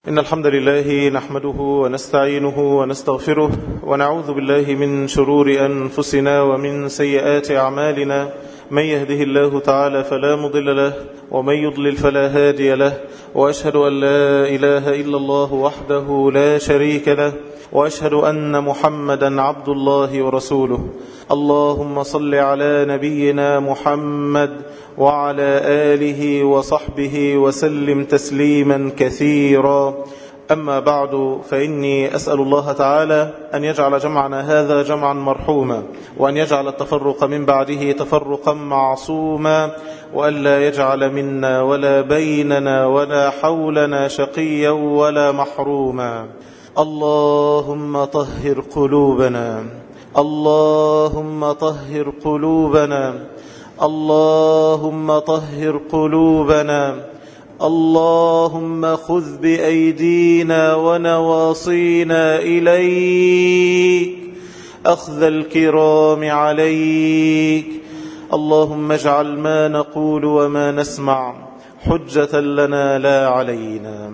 إن الحمد لله نحمده ونستعينه ونستغفره ونعوذ بالله من شرور أنفسنا ومن سيئات أعمالنا من يهده الله تعالى فلا مضل له ومن يضلل فلا هادي له وأشهد أن لا إله إلا الله وحده لا شريك له وأشهد أن محمدا عبد الله ورسوله اللهم صل على نبينا محمد وعلى آله وصحبه وسلم تسليما كثيرا أما بعد فإني أسأل الله تعالى أن يجعل جمعنا هذا جمعا مرحوما وأن يجعل التفرق من بعده تفرقا معصوما وأن لا يجعل منا ولا بيننا ولا حولنا شقيا ولا محروما اللهم طهر قلوبنا اللهم طهر قلوبنا اللهم طهر قلوبنا اللهم خذ بأيدينا ونواصينا إليك أخذ الكرام عليك اللهم اجعل ما نقول وما نسمع حجة لنا لا علينا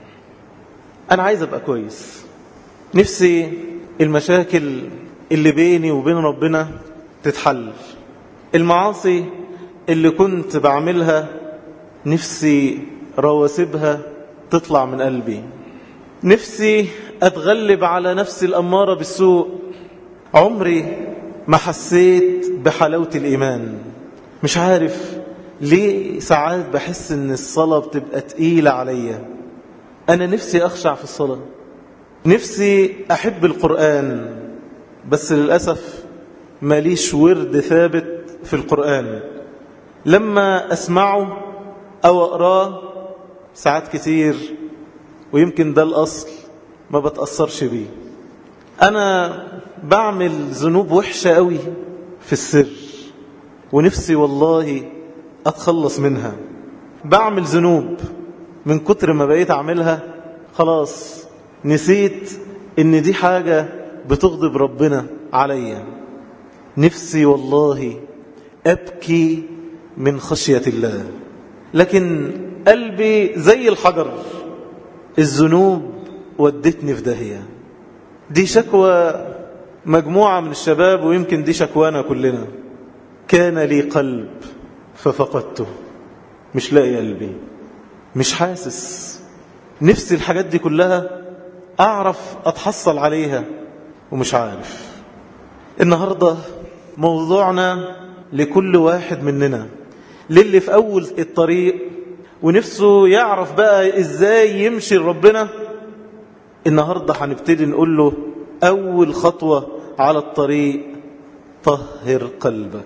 أنا عايز أبقى كويس نفسي المشاكل اللي بيني وبين ربنا تتحل المعاصي اللي كنت بعملها نفسي رواسبها تطلع من قلبي نفسي أتغلب على نفسي الأمارة بالسوء عمري ما حسيت بحلاوة الإيمان مش عارف ليه ساعات بحس ان الصلاة بتبقى تقيلة عليا أنا نفسي أخشع في الصلاة نفسي أحب القرآن بس للأسف ماليش ورد ثابت في القرآن لما أسمعه أو أقراه ساعات كتير ويمكن ده الأصل ما بتأثرش بيه أنا بعمل ذنوب وحشة قوي في السر ونفسي والله أتخلص منها بعمل ذنوب من كتر ما بقيت أعملها خلاص نسيت إن دي حاجة بتغضب ربنا عليا نفسي والله أبكي من خشية الله لكن قلبي زي الحجر الذنوب ودتني في داهية دي شكوى مجموعة من الشباب ويمكن دي شكوانا كلنا كان لي قلب ففقدته مش لاقي قلبي مش حاسس نفسي الحاجات دي كلها أعرف أتحصل عليها ومش عارف النهاردة موضوعنا لكل واحد مننا للي في أول الطريق ونفسه يعرف بقى إزاي يمشي لربنا النهاردة هنبتدي نقول له أول خطوة على الطريق طهر قلبك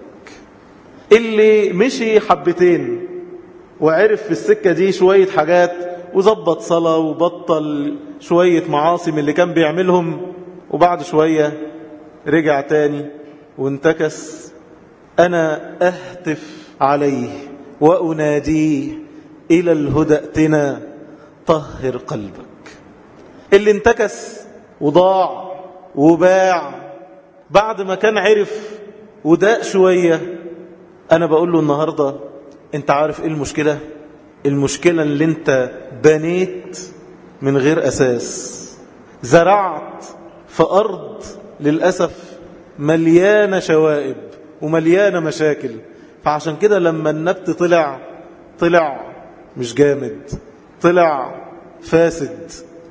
اللي مشي حبتين وعرف في السكة دي شوية حاجات وظبط صلاة وبطل شوية معاصي من اللي كان بيعملهم وبعد شوية رجع تاني وانتكس أنا أهتف عليه وأناديه إلى الهدى ائتنا طهر قلبك اللي انتكس وضاع وباع بعد ما كان عرف وداق شوية أنا بقول له النهاردة أنت عارف إيه المشكلة المشكلة اللي أنت بنيت من غير أساس زرعت في أرض للأسف مليانة شوائب ومليانة مشاكل فعشان كده لما النبت طلع طلع مش جامد طلع فاسد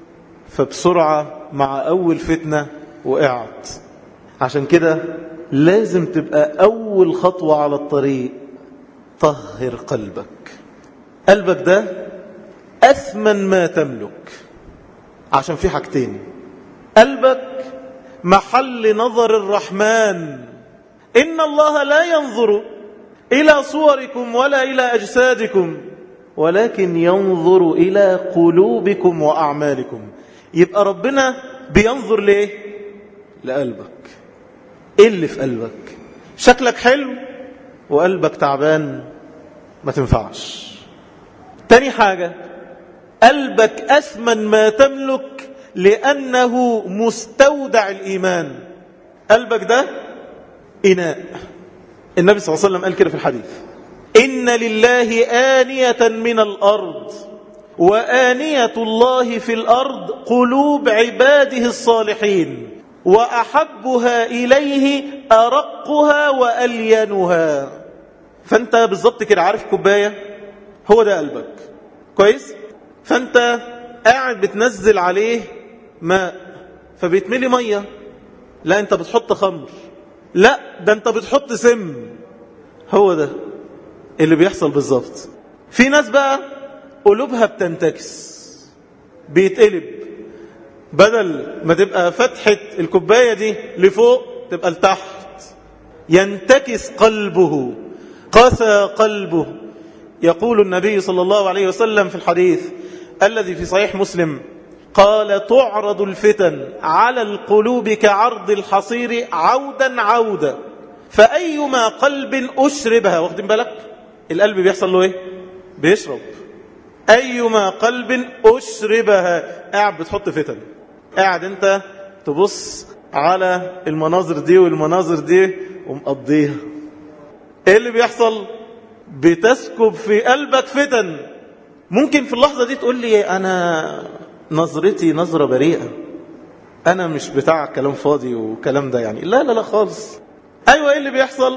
فبسرعة مع أول فتنة وقعت عشان كده لازم تبقى أول خطوة على الطريق طهر قلبك قلبك ده أثمن ما تملك عشان في حاجتين قلبك محل نظر الرحمن إن الله لا ينظر إلى صوركم ولا إلى أجسادكم ولكن ينظر إلى قلوبكم وأعمالكم يبقى ربنا بينظر ليه لقلبك إيه اللي في قلبك شكلك حلو وقلبك تعبان ما تنفعش تاني حاجة قلبك أثمن ما تملك لأنه مستودع الإيمان قلبك ده إناء النبي صلى الله عليه وسلم قال كده في الحديث إن لله آنية من الأرض وآنية الله في الأرض قلوب عباده الصالحين وأحبها إليه أرقها وألينها فأنت بالضبط كده عارف كوباية هو ده قلبك كويس فأنت قاعد بتنزل عليه ماء فبيتملي مية لا أنت بتحط خمر لا ده أنت بتحط سم هو ده اللي بيحصل بالظبط في ناس بقى قلوبها بتنتكس بيتقلب بدل ما تبقى فتحة الكوباية دي لفوق تبقى لتحت ينتكس قلبه قسى قلبه يقول النبي صلى الله عليه وسلم في الحديث الذي في صحيح مسلم قال تعرض الفتن على القلوب كعرض الحصير عودا عودا فأيما قلب أشربها واخدين بالك القلب بيحصل له ايه بيشرب أيما قلب أشربها قاعد بتحط فتن قاعد انت تبص على المناظر دي والمناظر دي ومقضيها ايه اللي بيحصل بتسكب في قلبك فتن ممكن في اللحظة دي تقول لي أنا نظرتي نظرة بريئة أنا مش بتاع كلام فاضي وكلام ده يعني لا لا لا خالص أيوة إيه اللي بيحصل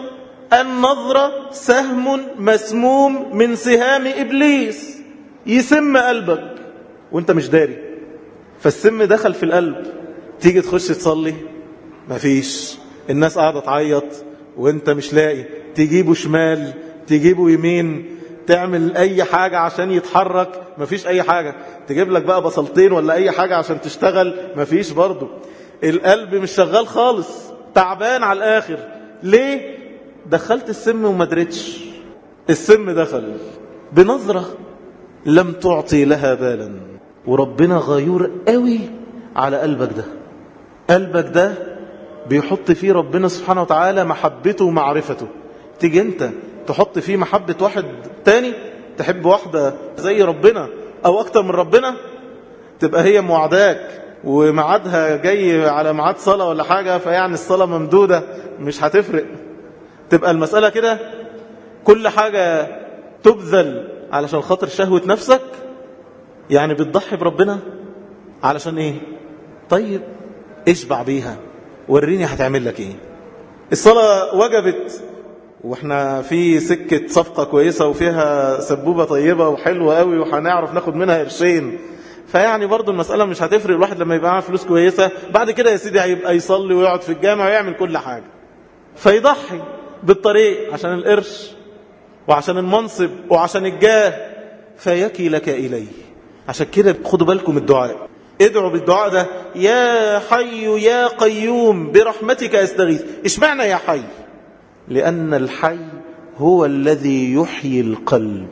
النظرة سهم مسموم من سهام إبليس يسم قلبك وانت مش داري فالسم دخل في القلب تيجي تخش تصلي مفيش الناس قاعدة تعيط وانت مش لاقي تجيبه شمال تجيبه يمين تعمل اي حاجة عشان يتحرك مفيش اي حاجة تجيب لك بقى بصلتين ولا اي حاجة عشان تشتغل مفيش برضو القلب مش شغال خالص تعبان على الاخر ليه دخلت السم وما درتش السم دخل بنظرة لم تعطي لها بالا وربنا غيور قوي على قلبك ده قلبك ده بيحط فيه ربنا سبحانه وتعالى محبته ومعرفته تيجي انت تحط فيه محبة واحد تاني تحب واحدة زي ربنا او اكتر من ربنا تبقى هي موعداك وميعادها جاي على ميعاد صلاة ولا حاجة فيعني الصلاة ممدودة مش هتفرق تبقى المسألة كده كل حاجة تبذل علشان خاطر شهوة نفسك يعني بتضحي بربنا علشان ايه طيب اشبع بيها وريني هتعمل لك ايه الصلاة وجبت واحنا في سكة صفقة كويسة وفيها سبوبة طيبة وحلوة قوي وهنعرف ناخد منها قرشين فيعني برضو المسألة مش هتفرق الواحد لما يبقى معاه فلوس كويسة بعد كده يا سيدي هيبقى يصلي ويقعد في الجامع ويعمل كل حاجة فيضحي بالطريق عشان القرش وعشان المنصب وعشان الجاه فيكي لك إليه عشان كده خدوا بالكم الدعاء ادعوا بالدعاء ده يا حي يا قيوم برحمتك استغيث اشمعنى يا حي لأن الحي هو الذي يحيي القلب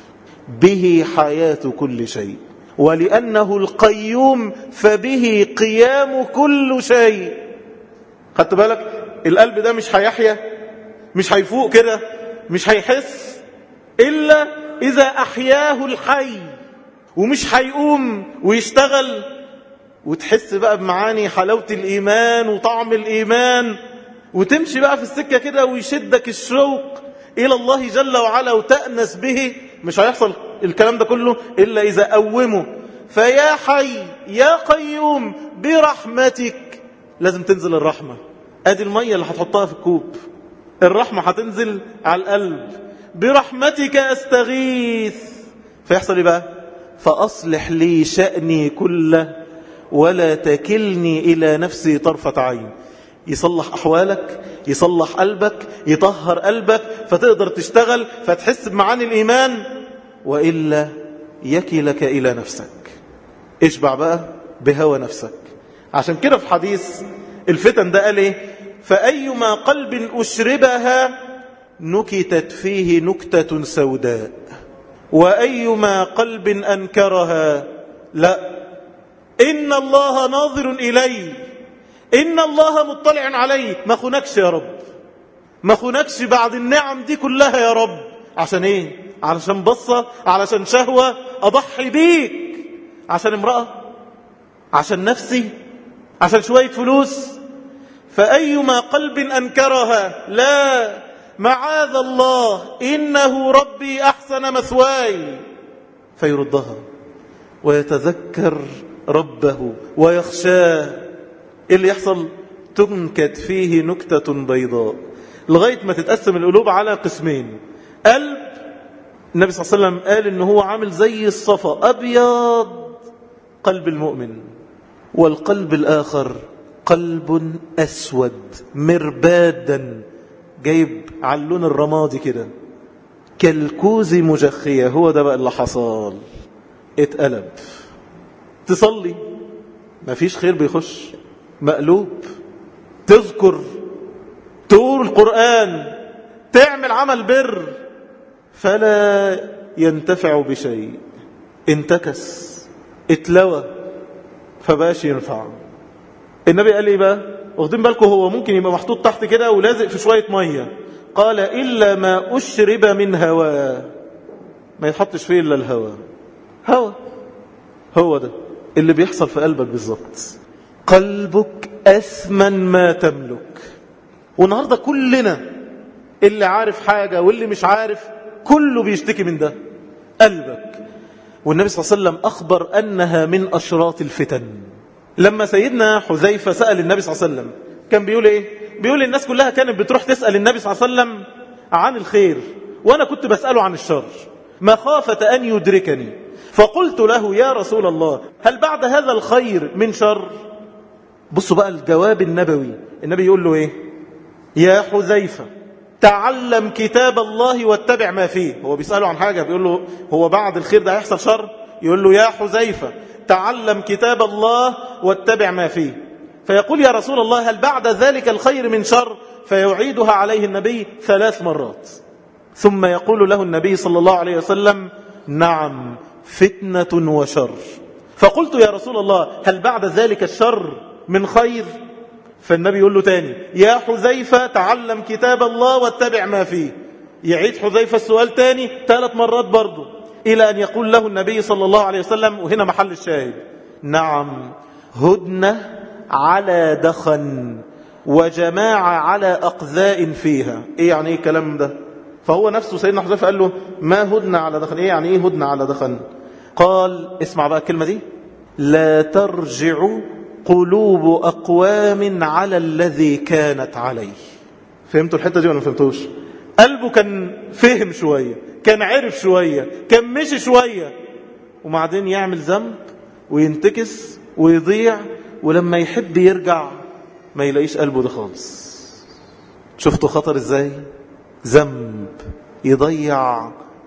به حياة كل شيء ولأنه القيوم فبه قيام كل شيء خدت بالك القلب ده مش هيحيا مش هيفوق كده مش هيحس إلا إذا أحياه الحي ومش هيقوم ويشتغل وتحس بقى بمعاني حلاوة الإيمان وطعم الإيمان وتمشي بقى في السكة كده ويشدك الشوق إلى الله جل وعلا وتأنس به مش هيحصل الكلام ده كله إلا إذا قومه فيا حي يا قيوم برحمتك لازم تنزل الرحمة ادي المية اللي هتحطها في الكوب الرحمة هتنزل على القلب برحمتك استغيث فيحصل ايه بقى فأصلح لي شأني كله ولا تكلني إلى نفسي طرفة عين يصلح أحوالك يصلح قلبك يطهر قلبك فتقدر تشتغل فتحس بمعاني الإيمان وإلا يكلك إلى نفسك اشبع بقى بهوى نفسك عشان كده في حديث الفتن ده قال ايه فأيما قلب أشربها نكتت فيه نكتة سوداء وأيما قلب أنكرها لا إن الله ناظر إلي إن الله مطلع علي ما خنكش يا رب ما خنكش بعد النعم دي كلها يا رب عشان ايه علشان بصة علشان شهوة أضحي بيك عشان امرأة عشان نفسي عشان شوية فلوس فأيما قلب أنكرها لا معاذ الله إنه ربي أحسن مثواي فيردها ويتذكر ربه ويخشاه إيه اللي يحصل تنكت فيه نكتة بيضاء لغاية ما تتقسم القلوب على قسمين قلب النبي صلى الله عليه وسلم قال إن هو عامل زي الصفا أبيض قلب المؤمن والقلب الآخر قلب أسود مربادا جايب على اللون الرمادي كده كالكوز مجخية هو ده بقى اللي حصل اتقلب تصلي مفيش خير بيخش مقلوب تذكر تقول القرآن تعمل عمل بر فلا ينتفع بشيء انتكس اتلوى فباش ينفع النبي قال ايه بقى واخدين بالكم هو ممكن يبقى محطوط تحت كده ولازق في شوية مية قال إلا ما أشرب من هواه ما يتحطش فيه إلا الهوى هوى هو ده اللي بيحصل في قلبك بالظبط قلبك أثمن ما تملك والنهاردة كلنا اللي عارف حاجة واللي مش عارف كله بيشتكي من ده قلبك والنبي صلى الله عليه وسلم أخبر أنها من أشراط الفتن لما سيدنا حذيفة سأل النبي صلى الله عليه وسلم كان بيقول إيه بيقول الناس كلها كانت بتروح تسأل النبي صلى الله عليه وسلم عن الخير وأنا كنت بسأله عن الشر مخافة أن يدركني فقلت له يا رسول الله هل بعد هذا الخير من شر بصوا بقى الجواب النبوي النبي يقول له ايه يا حذيفة تعلم كتاب الله واتبع ما فيه هو بيسأله عن حاجة بيقول له هو بعد الخير ده هيحصل شر يقول له يا حذيفة تعلم كتاب الله واتبع ما فيه فيقول يا رسول الله هل بعد ذلك الخير من شر فيعيدها عليه النبي ثلاث مرات ثم يقول له النبي صلى الله عليه وسلم نعم فتنة وشر فقلت يا رسول الله هل بعد ذلك الشر من خير فالنبي يقول له تاني يا حذيفة تعلم كتاب الله واتبع ما فيه يعيد حذيفة السؤال تاني ثلاث مرات برضه إلى أن يقول له النبي صلى الله عليه وسلم وهنا محل الشاهد نعم هدنة على دخن وجماعة على أقذاء فيها إيه يعني إيه الكلام ده فهو نفسه سيدنا حذيفة قال له ما هدنة على دخن إيه يعني إيه هدنة على دخن قال اسمع بقى الكلمة دي لا ترجع قلوب أقوام على الذي كانت عليه فهمتوا الحتة دي ولا ما فهمتوش قلبه كان فهم شوية كان عرف شوية كان مشي شوية وبعدين يعمل ذنب وينتكس ويضيع ولما يحب يرجع ما يلاقيش قلبه ده خالص شفتوا خطر ازاي ذنب يضيع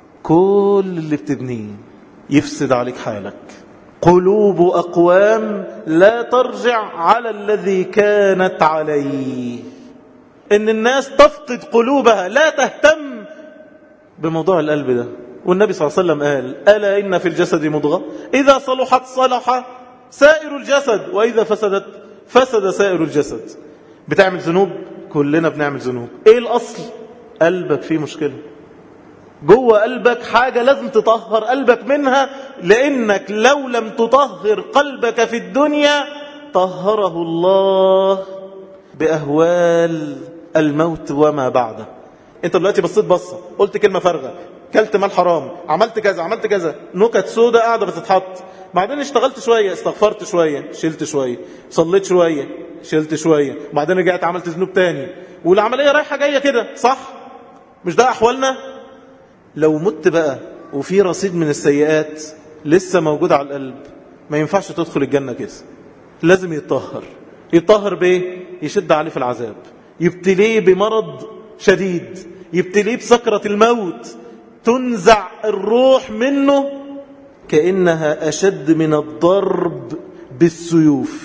كل اللي بتبنيه يفسد عليك حالك قلوب أقوام لا ترجع على الذي كانت عليه إن الناس تفقد قلوبها لا تهتم بموضوع القلب ده والنبي صلى الله عليه وسلم قال ألا إن في الجسد مضغة إذا صلحت صلح سائر الجسد وإذا فسدت فسد سائر الجسد بتعمل ذنوب كلنا بنعمل ذنوب إيه الأصل قلبك فيه مشكلة جوه قلبك حاجة لازم تطهر قلبك منها لأنك لو لم تطهر قلبك في الدنيا طهره الله بأهوال الموت وما بعده انت دلوقتي بصيت بصة قلت كلمة فارغة كلت مال حرام عملت كذا عملت كذا نكت سودة قاعدة بتتحط بعدين اشتغلت شوية استغفرت شوية شلت شوية صليت شوية شلت شوية بعدين رجعت عملت ذنوب تاني والعملية رايحة جاية كده صح مش ده أحوالنا لو مت بقى وفي رصيد من السيئات لسه موجود على القلب ما ينفعش تدخل الجنة كده لازم يتطهر يتطهر بايه يشد عليه في العذاب يبتليه بمرض شديد يبتليه بسكرة الموت تنزع الروح منه كأنها أشد من الضرب بالسيوف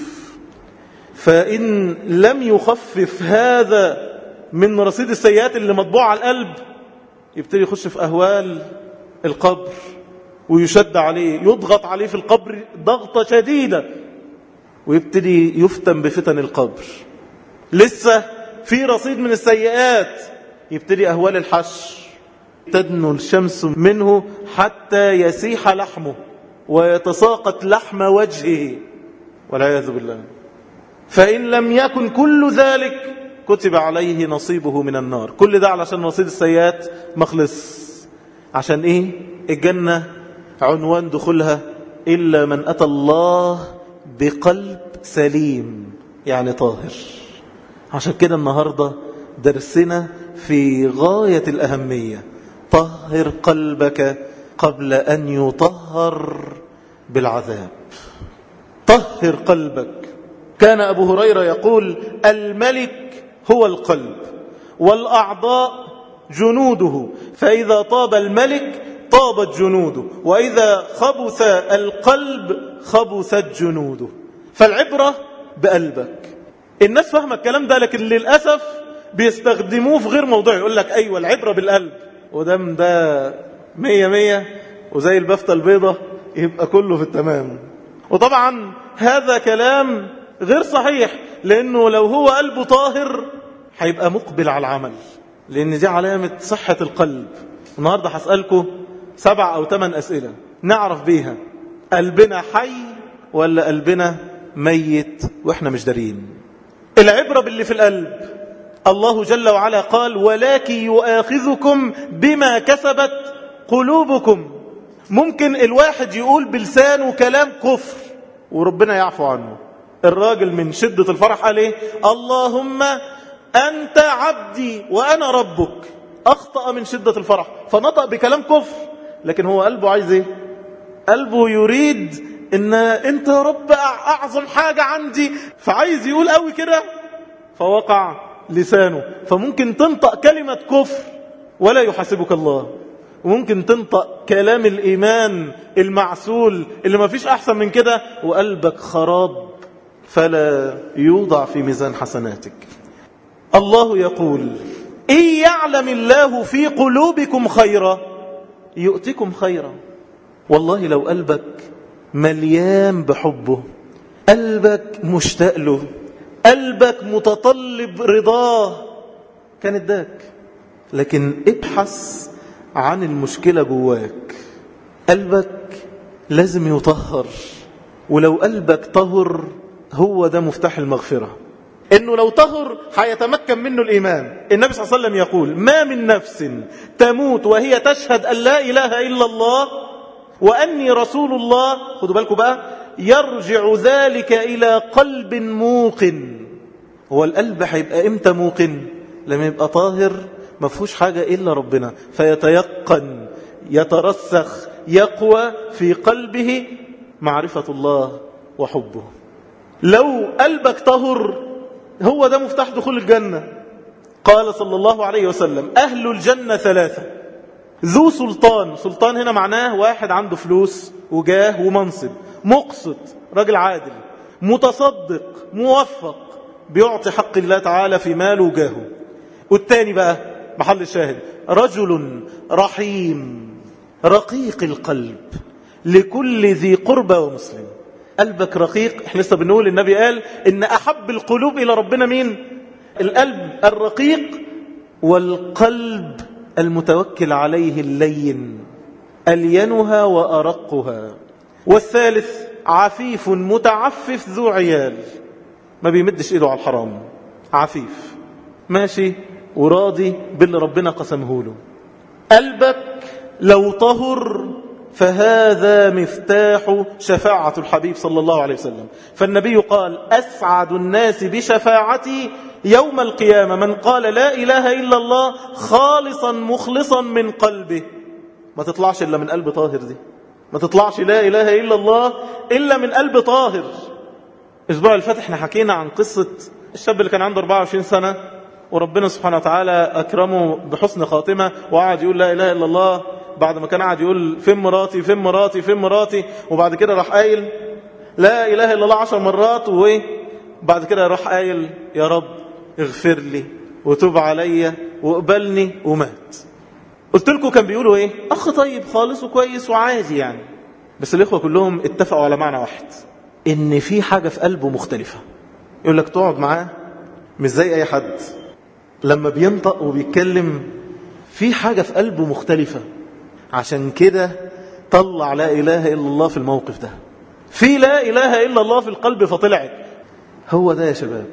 فإن لم يخفف هذا من رصيد السيئات اللي مطبوع على القلب يبتدي يخش في أهوال القبر ويشد عليه يضغط عليه في القبر ضغطة شديدة ويبتدي يفتن بفتن القبر لسه في رصيد من السيئات يبتدي أهوال الحشر تدنو الشمس منه حتى يسيح لحمه ويتساقط لحم وجهه والعياذ بالله فإن لم يكن كل ذلك كتب عليه نصيبه من النار كل ده علشان رصيد السيئات مخلص عشان ايه الجنة عنوان دخولها إلا من أتى الله بقلب سليم يعني طاهر عشان كده النهاردة درسنا في غاية الأهمية طهر قلبك قبل أن يطهر بالعذاب طهر قلبك كان أبو هريرة يقول الملك هو القلب والأعضاء جنوده فإذا طاب الملك طابت جنوده وإذا خبث القلب خبثت جنوده فالعبرة بقلبك الناس فاهمة الكلام ده لكن للأسف بيستخدموه في غير موضوع يقول لك أيوة العبرة بالقلب ودم ده مية مية وزي البفتة البيضة يبقى كله في التمام وطبعا هذا كلام غير صحيح لأنه لو هو قلبه طاهر هيبقى مقبل على العمل لأن دي علامة صحة القلب النهاردة هسألكم سبع أو ثمان أسئلة نعرف بيها قلبنا حي ولا قلبنا ميت وإحنا مش دارين العبرة باللي في القلب الله جل وعلا قال ولكن يؤاخذكم بما كسبت قلوبكم ممكن الواحد يقول بلسانه كلام كفر وربنا يعفو عنه الراجل من شدة الفرح قال ايه اللهم أنت عبدي وأنا ربك أخطأ من شدة الفرح فنطق بكلام كفر لكن هو قلبه عايز ايه قلبه يريد ان انت يا رب اعظم حاجة عندي فعايز يقول قوي كده فوقع لسانه فممكن تنطق كلمة كفر ولا يحاسبك الله وممكن تنطق كلام الإيمان المعسول اللي ما فيش أحسن من كده وقلبك خراب فلا يوضع في ميزان حسناتك الله يقول إن يعلم الله في قلوبكم خيرا يؤتكم خيرا والله لو قلبك مليان بحبه قلبك مشتاق له قلبك متطلب رضاه كان اداك لكن ابحث عن المشكلة جواك قلبك لازم يطهر ولو قلبك طهر هو ده مفتاح المغفرة انه لو طهر هيتمكن منه الايمان النبي صلى الله عليه وسلم يقول ما من نفس تموت وهي تشهد ان لا اله الا الله واني رسول الله خدوا بالكم بقى يرجع ذلك الى قلب موقن هو القلب هيبقى امتى موقن لما يبقى طاهر ما فيهوش حاجه الا ربنا فيتيقن يترسخ يقوى في قلبه معرفه الله وحبه لو قلبك طهر هو ده مفتاح دخول الجنة قال صلى الله عليه وسلم أهل الجنة ثلاثة ذو سلطان سلطان هنا معناه واحد عنده فلوس وجاه ومنصب مقسط راجل عادل متصدق موفق بيعطي حق الله تعالى في ماله وجاهه والتاني بقى محل الشاهد رجل رحيم رقيق القلب لكل ذي قربى ومسلم قلبك رقيق احنا لسه بنقول النبي قال ان احب القلوب الى ربنا مين القلب الرقيق والقلب المتوكل عليه اللين الينها وارقها والثالث عفيف متعفف ذو عيال ما بيمدش ايده على الحرام عفيف ماشي وراضي باللي ربنا قسمه له قلبك لو طهر فهذا مفتاح شفاعة الحبيب صلى الله عليه وسلم فالنبي قال أسعد الناس بشفاعتي يوم القيامة من قال لا إله إلا الله خالصا مخلصا من قلبه ما تطلعش إلا من قلب طاهر دي ما تطلعش لا إله إلا الله إلا من قلب طاهر اسبوع الفتح احنا حكينا عن قصة الشاب اللي كان عنده 24 سنة وربنا سبحانه وتعالى أكرمه بحسن خاتمة وقعد يقول لا إله إلا الله بعد ما كان قاعد يقول فين مراتي فين مراتي فين مراتي وبعد كده راح قايل لا إله إلا الله عشر مرات وبعد كده راح قايل يا رب اغفر لي وتوب عليا واقبلني ومات قلت لكم كان بيقولوا ايه اخ طيب خالص وكويس وعادي يعني بس الاخوه كلهم اتفقوا على معنى واحد ان في حاجه في قلبه مختلفه يقول لك تقعد معاه مش زي اي حد لما بينطق وبيتكلم في حاجه في قلبه مختلفه عشان كده طلع لا اله الا الله في الموقف ده في لا اله الا الله في القلب فطلعت هو ده يا شباب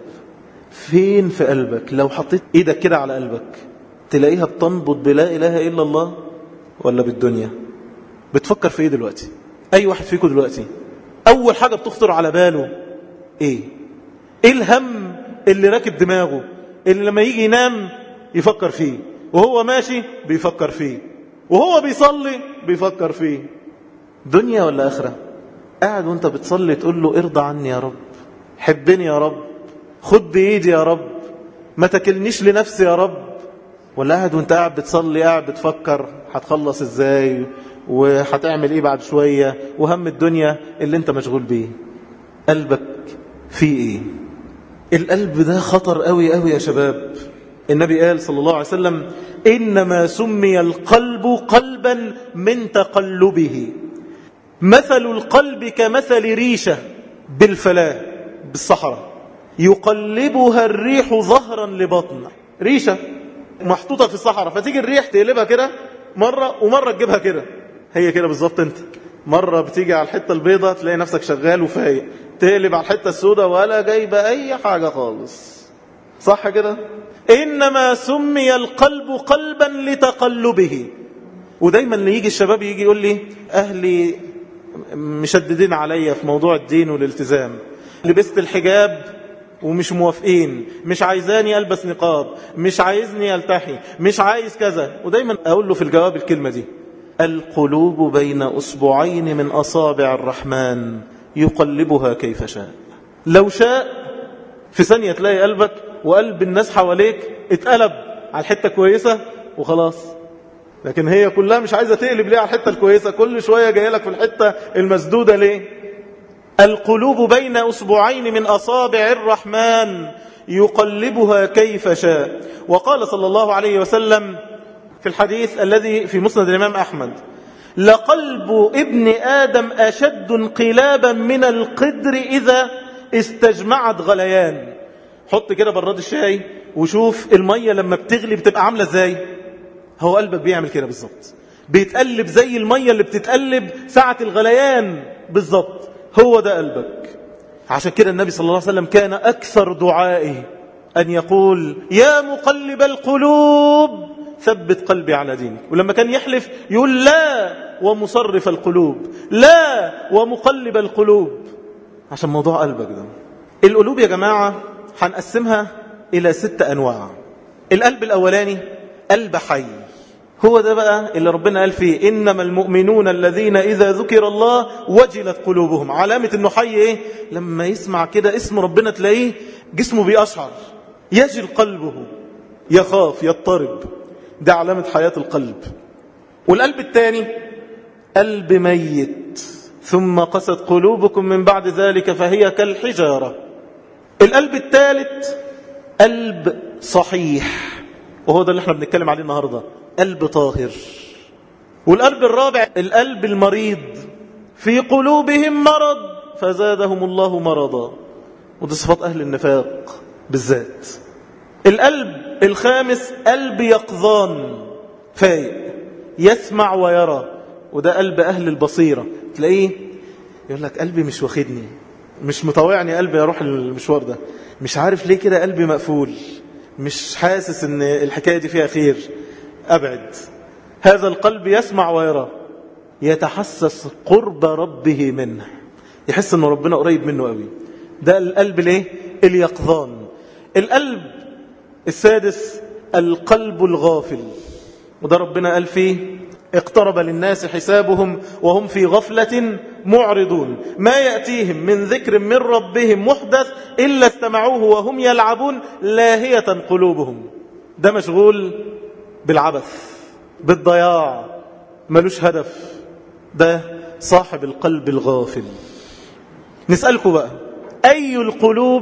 فين في قلبك لو حطيت ايدك كده على قلبك تلاقيها بتنبض بلا اله الا الله ولا بالدنيا بتفكر في ايه دلوقتي أي واحد فيكم دلوقتي أول حاجة بتخطر على باله إيه إيه الهم اللي راكب دماغه اللي لما يجي ينام يفكر فيه وهو ماشي بيفكر فيه وهو بيصلي بيفكر فيه دنيا ولا آخرة قاعد وانت بتصلي تقول له ارضى عني يا رب حبني يا رب خد بإيدي يا رب ما تكلنيش لنفسي يا رب ولا قاعد وانت قاعد بتصلي قاعد بتفكر هتخلص ازاي وهتعمل ايه بعد شوية وهم الدنيا اللي انت مشغول بيه قلبك فيه ايه القلب ده خطر قوي قوي يا شباب النبي قال صلى الله عليه وسلم إنما سمي القلب قلبا من تقلبه مثل القلب كمثل ريشة بالفلاة بالصحراء يقلبها الريح ظهرا لبطن ريشة محطوطة في الصحراء فتيجي الريح تقلبها كده مرة ومرة تجيبها كده هي كده بالظبط انت مرة بتيجي على الحتة البيضة تلاقي نفسك شغال وفايق تقلب على الحتة السوداء ولا جايبة أي حاجة خالص صح كده إنما سمي القلب قلبا لتقلبه ودايما اللي يجي الشباب يجي يقول لي أهلي مشددين عليا في موضوع الدين والالتزام لبست الحجاب ومش موافقين مش عايزاني ألبس نقاب مش عايزني ألتحي مش عايز كذا ودايما أقول له في الجواب الكلمة دي القلوب بين أصبعين من أصابع الرحمن يقلبها كيف شاء لو شاء في ثانية تلاقي قلبك وقلب الناس حواليك اتقلب على الحتة كويسة وخلاص لكن هي كلها مش عايزة تقلب ليه على الحتة الكويسة كل شوية جاية لك في الحتة المسدودة ليه القلوب بين أصبعين من أصابع الرحمن يقلبها كيف شاء وقال صلى الله عليه وسلم في الحديث الذي في مسند الإمام أحمد لقلب ابن آدم أشد انقلابا من القدر إذا استجمعت غليان حط كده براد الشاي وشوف المية لما بتغلي بتبقى عاملة ازاي هو قلبك بيعمل كده بالظبط بيتقلب زي المية اللي بتتقلب ساعة الغليان بالظبط هو ده قلبك عشان كده النبي صلى الله عليه وسلم كان أكثر دعائه أن يقول يا مقلب القلوب ثبت قلبي على دينك ولما كان يحلف يقول لا ومصرف القلوب لا ومقلب القلوب عشان موضوع قلبك ده القلوب يا جماعة هنقسمها إلى ست أنواع القلب الأولاني قلب حي هو ده بقى اللي ربنا قال فيه إنما المؤمنون الذين إذا ذكر الله وجلت قلوبهم علامة إنه حي إيه لما يسمع كده اسم ربنا تلاقيه جسمه بيأشعر يجل قلبه يخاف يضطرب ده علامة حياة القلب والقلب الثاني قلب ميت ثم قست قلوبكم من بعد ذلك فهي كالحجارة القلب الثالث قلب صحيح وهو ده اللي احنا بنتكلم عليه النهاردة قلب طاهر والقلب الرابع القلب المريض في قلوبهم مرض فزادهم الله مرضا ودي صفات أهل النفاق بالذات القلب الخامس قلب يقظان فايق يسمع ويرى وده قلب أهل البصيرة تلاقيه يقول لك قلبي مش واخدني مش مطوعني قلبي اروح المشوار ده مش عارف ليه كده قلبي مقفول مش حاسس ان الحكاية دي فيها خير أبعد هذا القلب يسمع ويرى يتحسس قرب ربه منه يحس ان ربنا قريب منه قوي ده القلب ليه اليقظان القلب السادس القلب الغافل وده ربنا قال فيه اقترب للناس حسابهم وهم في غفلة معرضون ما يأتيهم من ذكر من ربهم محدث إلا استمعوه وهم يلعبون لاهية قلوبهم ده مشغول بالعبث بالضياع ملوش هدف ده صاحب القلب الغافل نسألكم بقى أي القلوب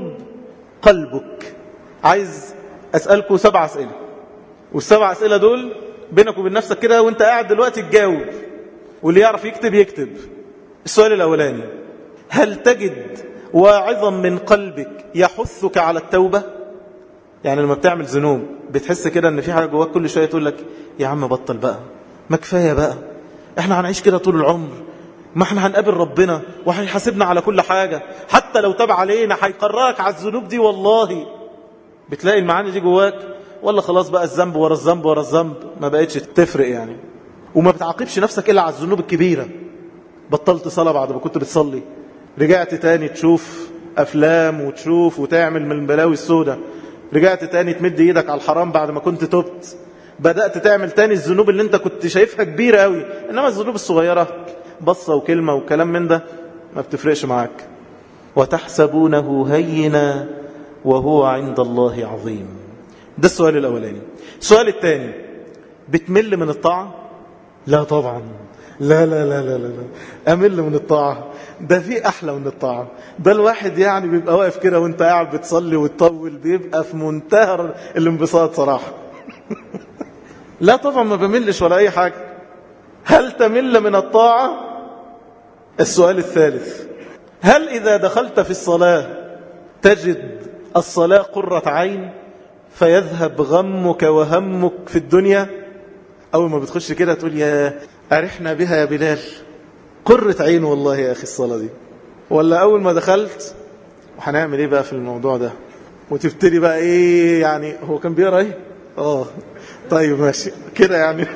قلبك عايز أسألكم سبع أسئلة والسبع أسئلة دول بينك وبين نفسك كده وانت قاعد دلوقتي تجاوب واللي يعرف يكتب يكتب السؤال الأولاني هل تجد واعظا من قلبك يحثك على التوبة يعني لما بتعمل ذنوب بتحس كده ان في حاجة جواك كل شوية تقول لك يا عم بطل بقى ما كفاية بقى احنا هنعيش كده طول العمر ما احنا هنقابل ربنا وهيحاسبنا على كل حاجة حتى لو تاب علينا هيقررك على الذنوب دي والله بتلاقي المعاني دي جواك ولا خلاص بقى الذنب ورا الذنب ورا الذنب ما بقتش تفرق يعني وما بتعاقبش نفسك إلا على الذنوب الكبيرة بطلت صلاة بعد ما كنت بتصلي رجعت تاني تشوف أفلام وتشوف وتعمل من البلاوي السوداء رجعت تاني تمد ايدك على الحرام بعد ما كنت تبت بدأت تعمل تاني الذنوب اللي انت كنت شايفها كبيرة قوي انما الذنوب الصغيرة بصة وكلمة وكلام من ده ما بتفرقش معاك وتحسبونه هينا وهو عند الله عظيم ده السؤال الأولاني السؤال الثاني بتمل من الطاعة لا طبعا لا لا لا لا لا لا أمل من الطاعة ده في أحلى من الطاعة ده الواحد يعني بيبقى واقف كده وانت قاعد بتصلي وتطول بيبقى في منتهى الانبساط صراحة لا طبعا ما بملش ولا أي حاجة هل تمل من الطاعة السؤال الثالث هل إذا دخلت في الصلاة تجد الصلاة قرة عين فيذهب غمك وهمك في الدنيا أول ما بتخش كده تقول يا أرحنا بها يا بلال قرة عين والله يا أخي الصلاة دي ولا أول ما دخلت وهنعمل إيه بقى في الموضوع ده وتبتدي بقى إيه يعني هو كان بيقرأ إيه آه طيب ماشي كده يعني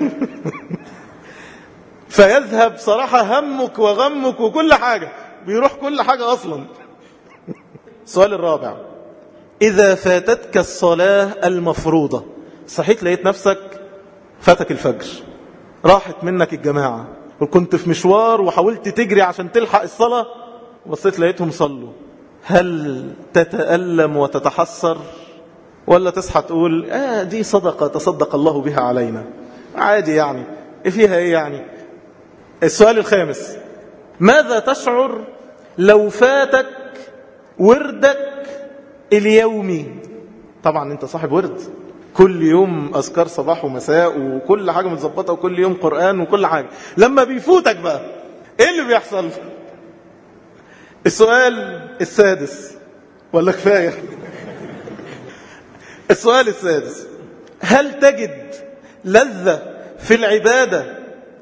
فيذهب صراحة همك وغمك وكل حاجة بيروح كل حاجة أصلا السؤال الرابع إذا فاتتك الصلاة المفروضة صحيت لقيت نفسك فاتك الفجر راحت منك الجماعة وكنت في مشوار وحاولت تجري عشان تلحق الصلاة وبصيت لقيتهم صلوا هل تتألم وتتحسر ولا تصحى تقول آه دي صدقة تصدق الله بها علينا عادي يعني إيه فيها ايه يعني السؤال الخامس ماذا تشعر لو فاتك وردك اليومي طبعا انت صاحب ورد كل يوم أذكار صباح ومساء وكل حاجة متظبطة وكل يوم قرآن وكل حاجة لما بيفوتك بقى ايه اللي بيحصل السؤال السادس ولا كفاية السؤال السادس هل تجد لذة في العبادة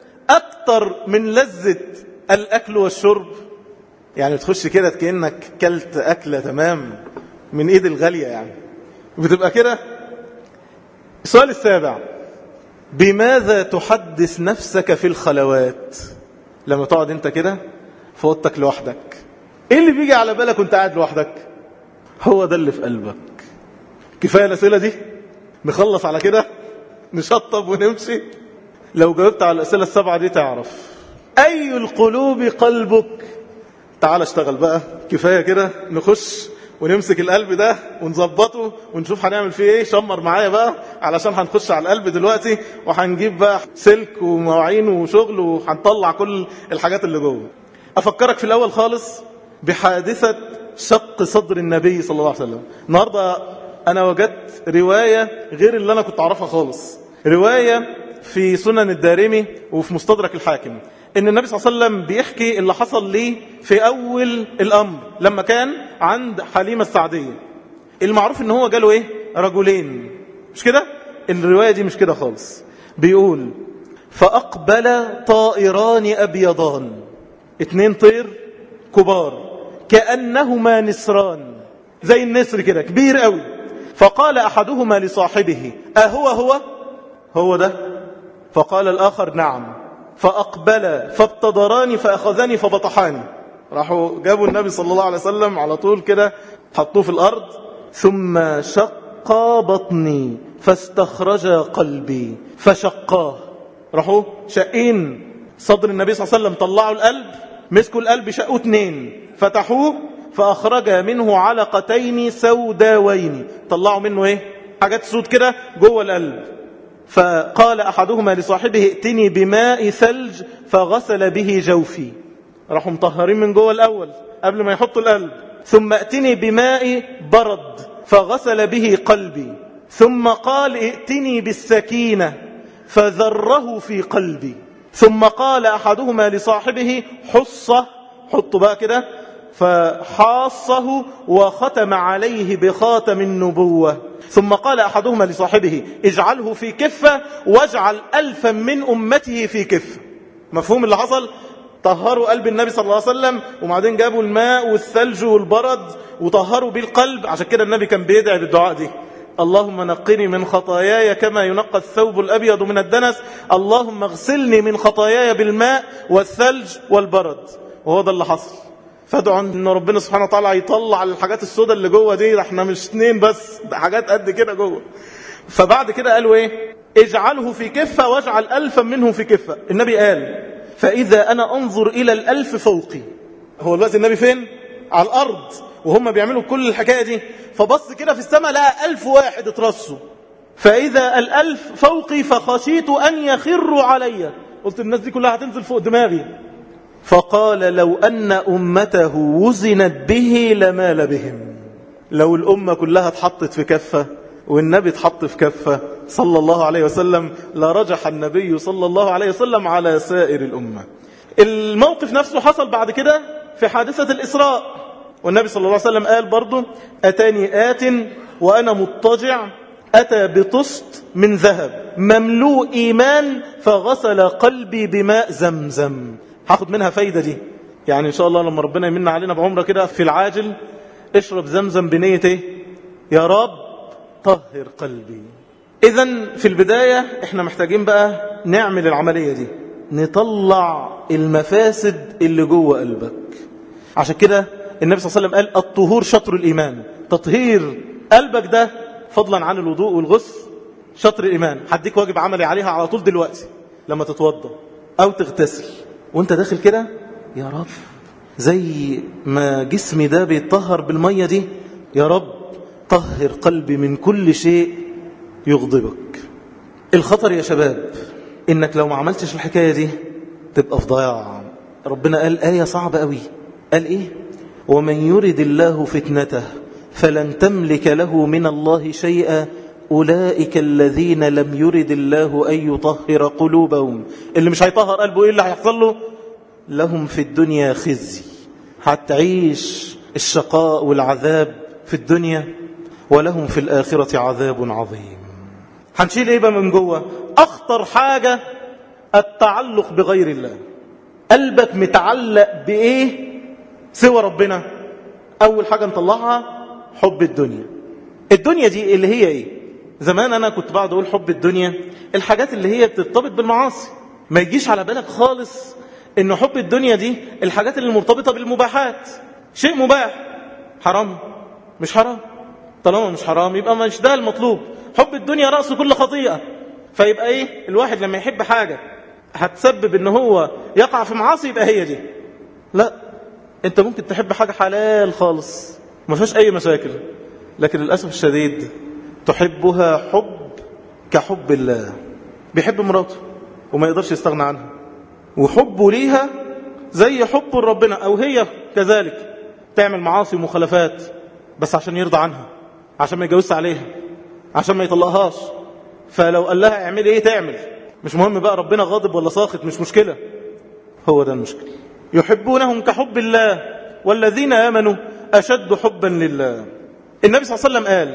أكتر من لذة الأكل والشرب يعني تخش كده كأنك كلت أكلة تمام من إيد الغالية يعني بتبقى كده السؤال السابع بماذا تحدث نفسك في الخلوات لما تقعد انت كده في اوضتك لوحدك ايه اللي بيجي على بالك وانت قاعد لوحدك هو ده اللي في قلبك كفايه الاسئله دي نخلص على كده نشطب ونمشي لو جاوبت على الاسئله السبعه دي تعرف اي القلوب قلبك تعال اشتغل بقى كفايه كده نخش ونمسك القلب ده ونظبطه ونشوف هنعمل فيه ايه شمر معايا بقى علشان هنخش على القلب دلوقتي وهنجيب بقى سلك ومواعين وشغل وهنطلع كل الحاجات اللي جوه افكرك في الاول خالص بحادثة شق صدر النبي صلى الله عليه وسلم النهاردة انا وجدت رواية غير اللي انا كنت اعرفها خالص رواية في سنن الدارمي وفي مستدرك الحاكم ان النبي صلى الله عليه وسلم بيحكي اللي حصل ليه في اول الامر لما كان عند حليمة السعدية المعروف ان هو جاله ايه رجلين مش كده الرواية دي مش كده خالص بيقول فاقبل طائران ابيضان اتنين طير كبار كأنهما نسران زي النسر كده كبير قوي فقال احدهما لصاحبه اهو هو هو ده فقال الاخر نعم فأقبل فابتدراني فأخذني فبطحاني راحوا جابوا النبي صلى الله عليه وسلم على طول كده حطوه في الأرض ثم شق بطني فاستخرج قلبي فشقاه راحوا شقين صدر النبي صلى الله عليه وسلم طلعوا القلب مسكوا القلب شقوا اتنين فتحوه فأخرج منه علقتين سوداوين طلعوا منه ايه حاجات سود كده جوه القلب فقال أحدهما لصاحبه ائتني بماء ثلج فغسل به جوفي راحوا مطهرين من جوه الأول قبل ما يحطوا القلب ثم ائتني بماء برد فغسل به قلبي ثم قال ائتني بالسكينة فذره في قلبي ثم قال أحدهما لصاحبه حصة حطوا بقى كده فحاصه وختم عليه بخاتم النبوة ثم قال أحدهما لصاحبه اجعله في كفة واجعل ألفا من أمته في كفة مفهوم اللي حصل طهروا قلب النبي صلى الله عليه وسلم وبعدين جابوا الماء والثلج والبرد وطهروا بيه القلب عشان كده النبي كان بيدعي بالدعاء دي اللهم نقني من خطاياي كما ينقى الثوب الأبيض من الدنس اللهم اغسلني من خطاياي بالماء والثلج والبرد وهو ده اللي حصل فادعوا ان ربنا سبحانه وتعالى يطلع الحاجات السوداء اللي جوه دي احنا مش اتنين بس ده حاجات قد كده جوه فبعد كده قالوا ايه اجعله في كفة واجعل ألفا منه في كفة النبي قال فإذا أنا أنظر إلى الألف فوقي هو الوقت النبي فين على الأرض وهم بيعملوا كل الحكاية دي فبص كده في السماء لقى ألف واحد اترصوا فإذا الألف فوقي فخشيت أن يخروا علي قلت الناس دي كلها هتنزل فوق دماغي فقال لو أن أمته وزنت به لمال بهم لو الأمة كلها اتحطت في كفة والنبي اتحط في كفة صلى الله عليه وسلم لرجح النبي صلى الله عليه وسلم على سائر الأمة الموقف نفسه حصل بعد كده في حادثة الإسراء والنبي صلى الله عليه وسلم قال برضه أتاني آت وأنا مضطجع أتى بطست من ذهب مملوء إيمان فغسل قلبي بماء زمزم هاخد منها فايدة دي يعني إن شاء الله لما ربنا يمن علينا بعمرة كده في العاجل اشرب زمزم بنية ايه يا رب طهر قلبي إذا في البداية احنا محتاجين بقى نعمل العملية دي نطلع المفاسد اللي جوه قلبك عشان كده النبي صلى الله عليه وسلم قال الطهور شطر الإيمان تطهير قلبك ده فضلا عن الوضوء والغسل شطر الإيمان هديك واجب عملي عليها على طول دلوقتي لما تتوضى أو تغتسل وانت داخل كده يا رب زي ما جسمي ده بيتطهر بالمية دي يا رب طهر قلبي من كل شيء يغضبك الخطر يا شباب انك لو ما عملتش الحكاية دي تبقى في ضياع ربنا قال آية صعبة قوي قال ايه ومن يرد الله فتنته فلن تملك له من الله شيئا أولئك الذين لم يرد الله أن يطهر قلوبهم اللي مش هيطهر قلبه إيه اللي هيحصل له لهم في الدنيا خزي هتعيش الشقاء والعذاب في الدنيا ولهم في الآخرة عذاب عظيم هنشيل ايه بقى من جوه اخطر حاجة التعلق بغير الله قلبك متعلق بايه سوى ربنا اول حاجة نطلعها حب الدنيا الدنيا دي اللي هي ايه زمان انا كنت بقعد اقول حب الدنيا الحاجات اللي هي بترتبط بالمعاصي ما يجيش على بالك خالص ان حب الدنيا دي الحاجات اللي مرتبطة بالمباحات شيء مباح حرام مش حرام طالما مش حرام يبقى مش ده المطلوب حب الدنيا رأس كل خطيئة فيبقى ايه الواحد لما يحب حاجة هتسبب ان هو يقع في معاصي يبقى هي دي لا انت ممكن تحب حاجة حلال خالص ما فيهاش اي مشاكل لكن للأسف الشديد تحبها حب كحب الله بيحب مراته وما يقدرش يستغنى عنها وحبه ليها زي حبه لربنا او هي كذلك تعمل معاصي ومخالفات بس عشان يرضى عنها عشان ما يجوزش عليها عشان ما يطلقهاش فلو قال لها اعملي ايه تعمل مش مهم بقى ربنا غاضب ولا ساخط مش مشكلة هو ده المشكلة يحبونهم كحب الله والذين آمنوا أشد حبا لله النبي صلى الله عليه وسلم قال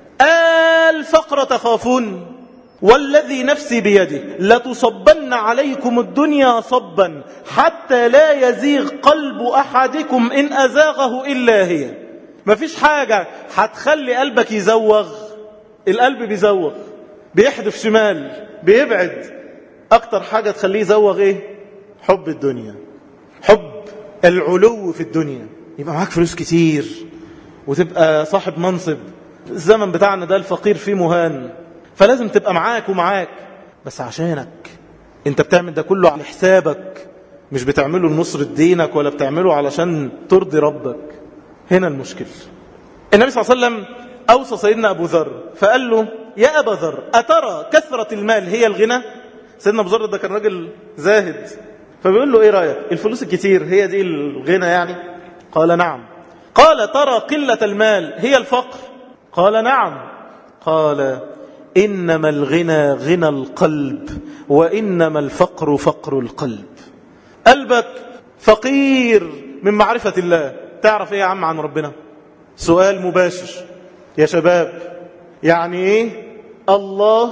الفقر تخافون والذي نفسي بيده لتصبن عليكم الدنيا صبا حتى لا يزيغ قلب أحدكم إن أزاغه إلا هي مفيش حاجة هتخلي قلبك يزوغ القلب بيزوغ بيحدف شمال بيبعد أكتر حاجة تخليه يزوغ إيه حب الدنيا حب العلو في الدنيا يبقى معاك فلوس كتير وتبقى صاحب منصب الزمن بتاعنا ده الفقير فيه مهان فلازم تبقى معاك ومعاك بس عشانك انت بتعمل ده كله على حسابك مش بتعمله لنصر دينك ولا بتعمله علشان ترضي ربك هنا المشكلة النبي صلى الله عليه وسلم أوصى سيدنا أبو ذر فقال له يا أبا ذر أترى كثرة المال هي الغنى سيدنا أبو ذر ده كان راجل زاهد فبيقول له إيه رأيك الفلوس الكتير هي دي الغنى يعني قال نعم قال ترى قلة المال هي الفقر قال نعم قال إنما الغنى غنى القلب وإنما الفقر فقر القلب قلبك فقير من معرفة الله تعرف ايه يا عم عن ربنا سؤال مباشر يا شباب يعني ايه الله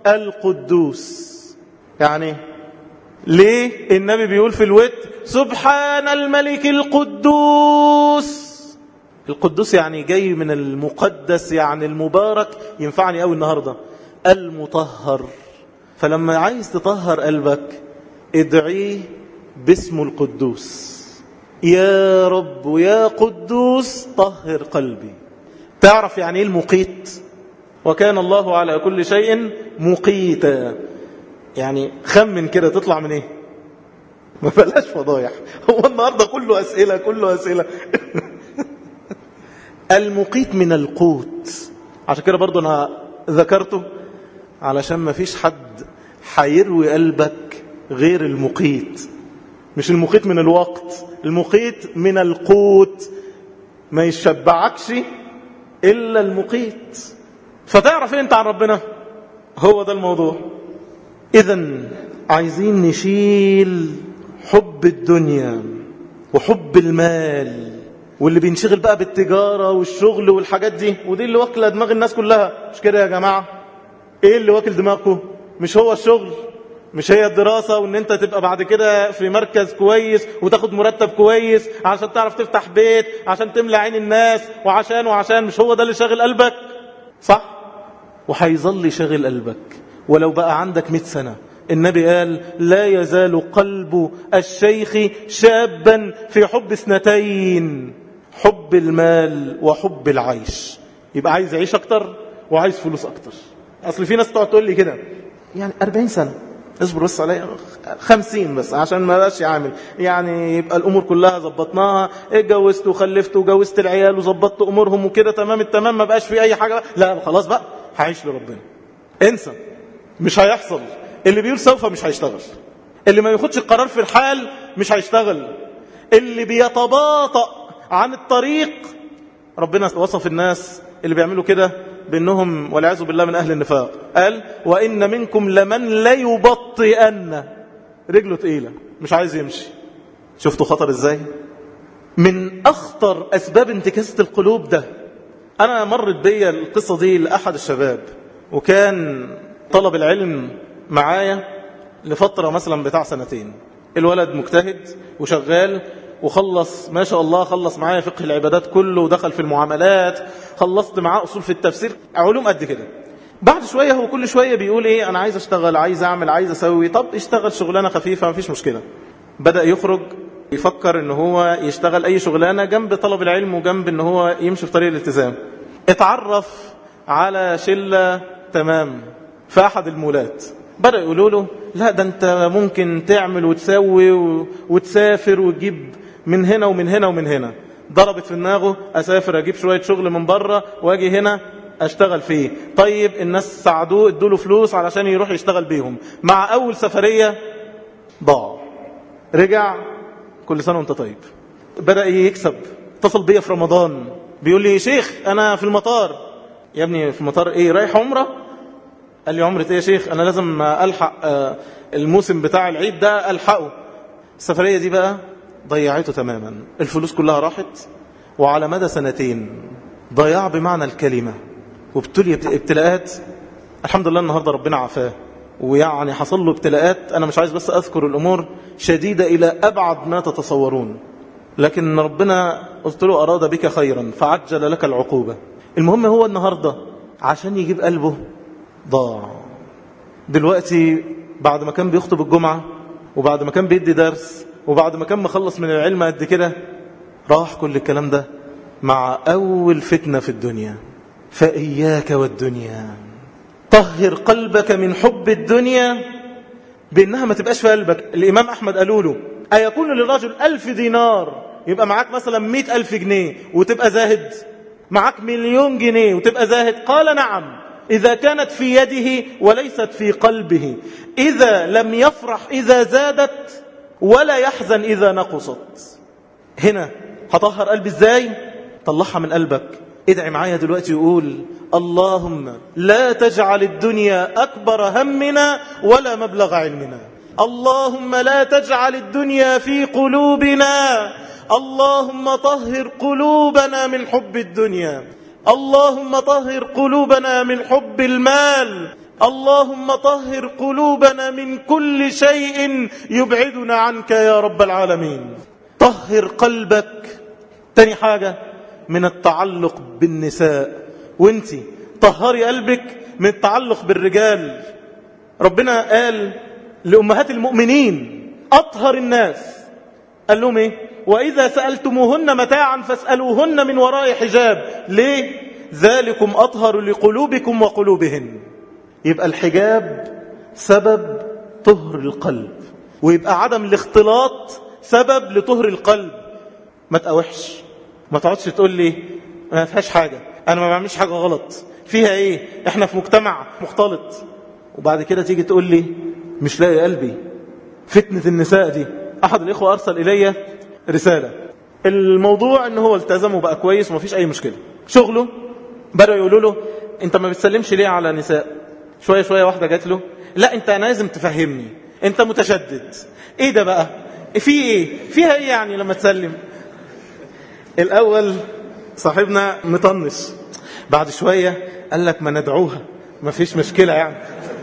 القدوس يعني ليه النبي بيقول في الوتر سبحان الملك القدوس القدوس يعني جاي من المقدس يعني المبارك ينفعني قوي النهاردة المطهر فلما عايز تطهر قلبك ادعيه باسمه القدوس يا رب يا قدوس طهر قلبي تعرف يعني ايه المقيت وكان الله على كل شيء مقيتا يعني خمن كده تطلع من ايه ما بلاش فضايح هو النهارده كله اسئله كله اسئله المقيت من القوت عشان كده برضه انا ذكرته علشان ما فيش حد هيروي قلبك غير المقيت مش المقيت من الوقت المقيت من القوت ما يشبعكش إلا المقيت فتعرف انت عن ربنا هو ده الموضوع إذا عايزين نشيل حب الدنيا وحب المال واللي بينشغل بقى بالتجارة والشغل والحاجات دي ودي اللي واكلة دماغ الناس كلها مش كده يا جماعة ايه اللي واكل دماغكم مش هو الشغل مش هي الدراسة وان انت تبقى بعد كده في مركز كويس وتاخد مرتب كويس عشان تعرف تفتح بيت عشان تملى عين الناس وعشان وعشان مش هو ده اللي شاغل قلبك صح وهيظل شاغل قلبك ولو بقى عندك 100 سنة النبي قال لا يزال قلب الشيخ شابا في حب اثنتين حب المال وحب العيش يبقى عايز يعيش اكتر وعايز فلوس اكتر اصل في ناس تقعد تقول لي كده يعني 40 سنة اصبر بس عليا خمسين بس عشان ما بقاش يعمل يعني يبقى الامور كلها ظبطناها اتجوزت وخلفت وجوزت العيال وظبطت امورهم وكده تمام التمام ما بقاش في اي حاجه لا خلاص بقى هعيش لربنا انسى مش هيحصل اللي بيقول سوف مش هيشتغل اللي ما ياخدش القرار في الحال مش هيشتغل اللي بيتباطأ عن الطريق ربنا وصف الناس اللي بيعملوا كده بأنهم والعياذ بالله من أهل النفاق قال وإن منكم لمن ليبطئن رجله تقيلة مش عايز يمشي شفتوا خطر ازاي من أخطر أسباب انتكاسة القلوب ده أنا مرت بيا القصة دي لأحد الشباب وكان طلب العلم معايا لفترة مثلا بتاع سنتين الولد مجتهد وشغال وخلص ما شاء الله خلص معايا فقه العبادات كله ودخل في المعاملات خلصت معاه أصول في التفسير علوم قد كده بعد شوية هو كل شوية بيقول ايه انا عايز اشتغل عايز اعمل عايز اسوي طب اشتغل شغلانة خفيفة ما فيش مشكلة بدأ يخرج يفكر ان هو يشتغل اي شغلانة جنب طلب العلم وجنب ان هو يمشي في طريق الالتزام اتعرف على شلة تمام في احد المولات بدأ يقولوا له لا ده انت ممكن تعمل وتسوي وتسافر وتجيب من هنا ومن هنا ومن هنا ضربت في دماغه اسافر اجيب شويه شغل من بره واجي هنا اشتغل فيه طيب الناس ساعدوه ادوا له فلوس علشان يروح يشتغل بيهم مع اول سفريه ضاع رجع كل سنه وانت طيب بدا يكسب اتصل بيا في رمضان بيقول لي شيخ انا في المطار يا ابني في المطار ايه رايح عمره قال لي عمره ايه يا شيخ انا لازم الحق الموسم بتاع العيد ده الحقه السفريه دي بقى ضيعته تماما الفلوس كلها راحت وعلى مدى سنتين ضياع بمعنى الكلمة وابتلي ابتلاءات الحمد لله النهاردة ربنا عافاه ويعني حصل له ابتلاءات أنا مش عايز بس أذكر الأمور شديدة إلى أبعد ما تتصورون لكن ربنا قلت له أراد بك خيرا فعجل لك العقوبة المهم هو النهاردة عشان يجيب قلبه ضاع دلوقتي بعد ما كان بيخطب الجمعة وبعد ما كان بيدي درس وبعد ما كان مخلص من العلم قد كده راح كل الكلام ده مع أول فتنة في الدنيا فإياك والدنيا طهر قلبك من حب الدنيا بأنها ما تبقاش في قلبك الإمام أحمد قالوا له أيكون للرجل ألف دينار يبقى معاك مثلا مئة ألف جنيه وتبقى زاهد معاك مليون جنيه وتبقى زاهد قال نعم إذا كانت في يده وليست في قلبه إذا لم يفرح إذا زادت ولا يحزن إذا نقصت هنا هطهر قلبي ازاي طلعها من قلبك ادعي معايا دلوقتي يقول اللهم لا تجعل الدنيا أكبر همنا ولا مبلغ علمنا اللهم لا تجعل الدنيا في قلوبنا اللهم طهر قلوبنا من حب الدنيا اللهم طهر قلوبنا من حب المال اللهم طهر قلوبنا من كل شيء يبعدنا عنك يا رب العالمين طهر قلبك تاني حاجة من التعلق بالنساء وانت طهري قلبك من التعلق بالرجال ربنا قال لأمهات المؤمنين أطهر الناس قال لهم ايه وإذا سألتموهن متاعا فاسألوهن من وراء حجاب ليه ذلكم أطهر لقلوبكم وقلوبهن يبقى الحجاب سبب طهر القلب ويبقى عدم الاختلاط سبب لطهر القلب ما تقاوحش ما تقعدش تقول لي ما فيهاش حاجة أنا ما بعملش حاجة غلط فيها إيه إحنا في مجتمع مختلط وبعد كده تيجي تقول لي مش لاقي قلبي فتنة النساء دي أحد الإخوة أرسل إلي رسالة الموضوع ان هو التزم وبقى كويس ومفيش أي مشكلة شغله بدأوا يقولوا له أنت ما بتسلمش ليه على نساء شوية شوية واحدة جات له لا أنت لازم تفهمني أنت متشدد إيه ده بقى في إيه فيها إيه يعني لما تسلم الأول صاحبنا مطنش بعد شوية قال لك ما ندعوها ما فيش مشكلة يعني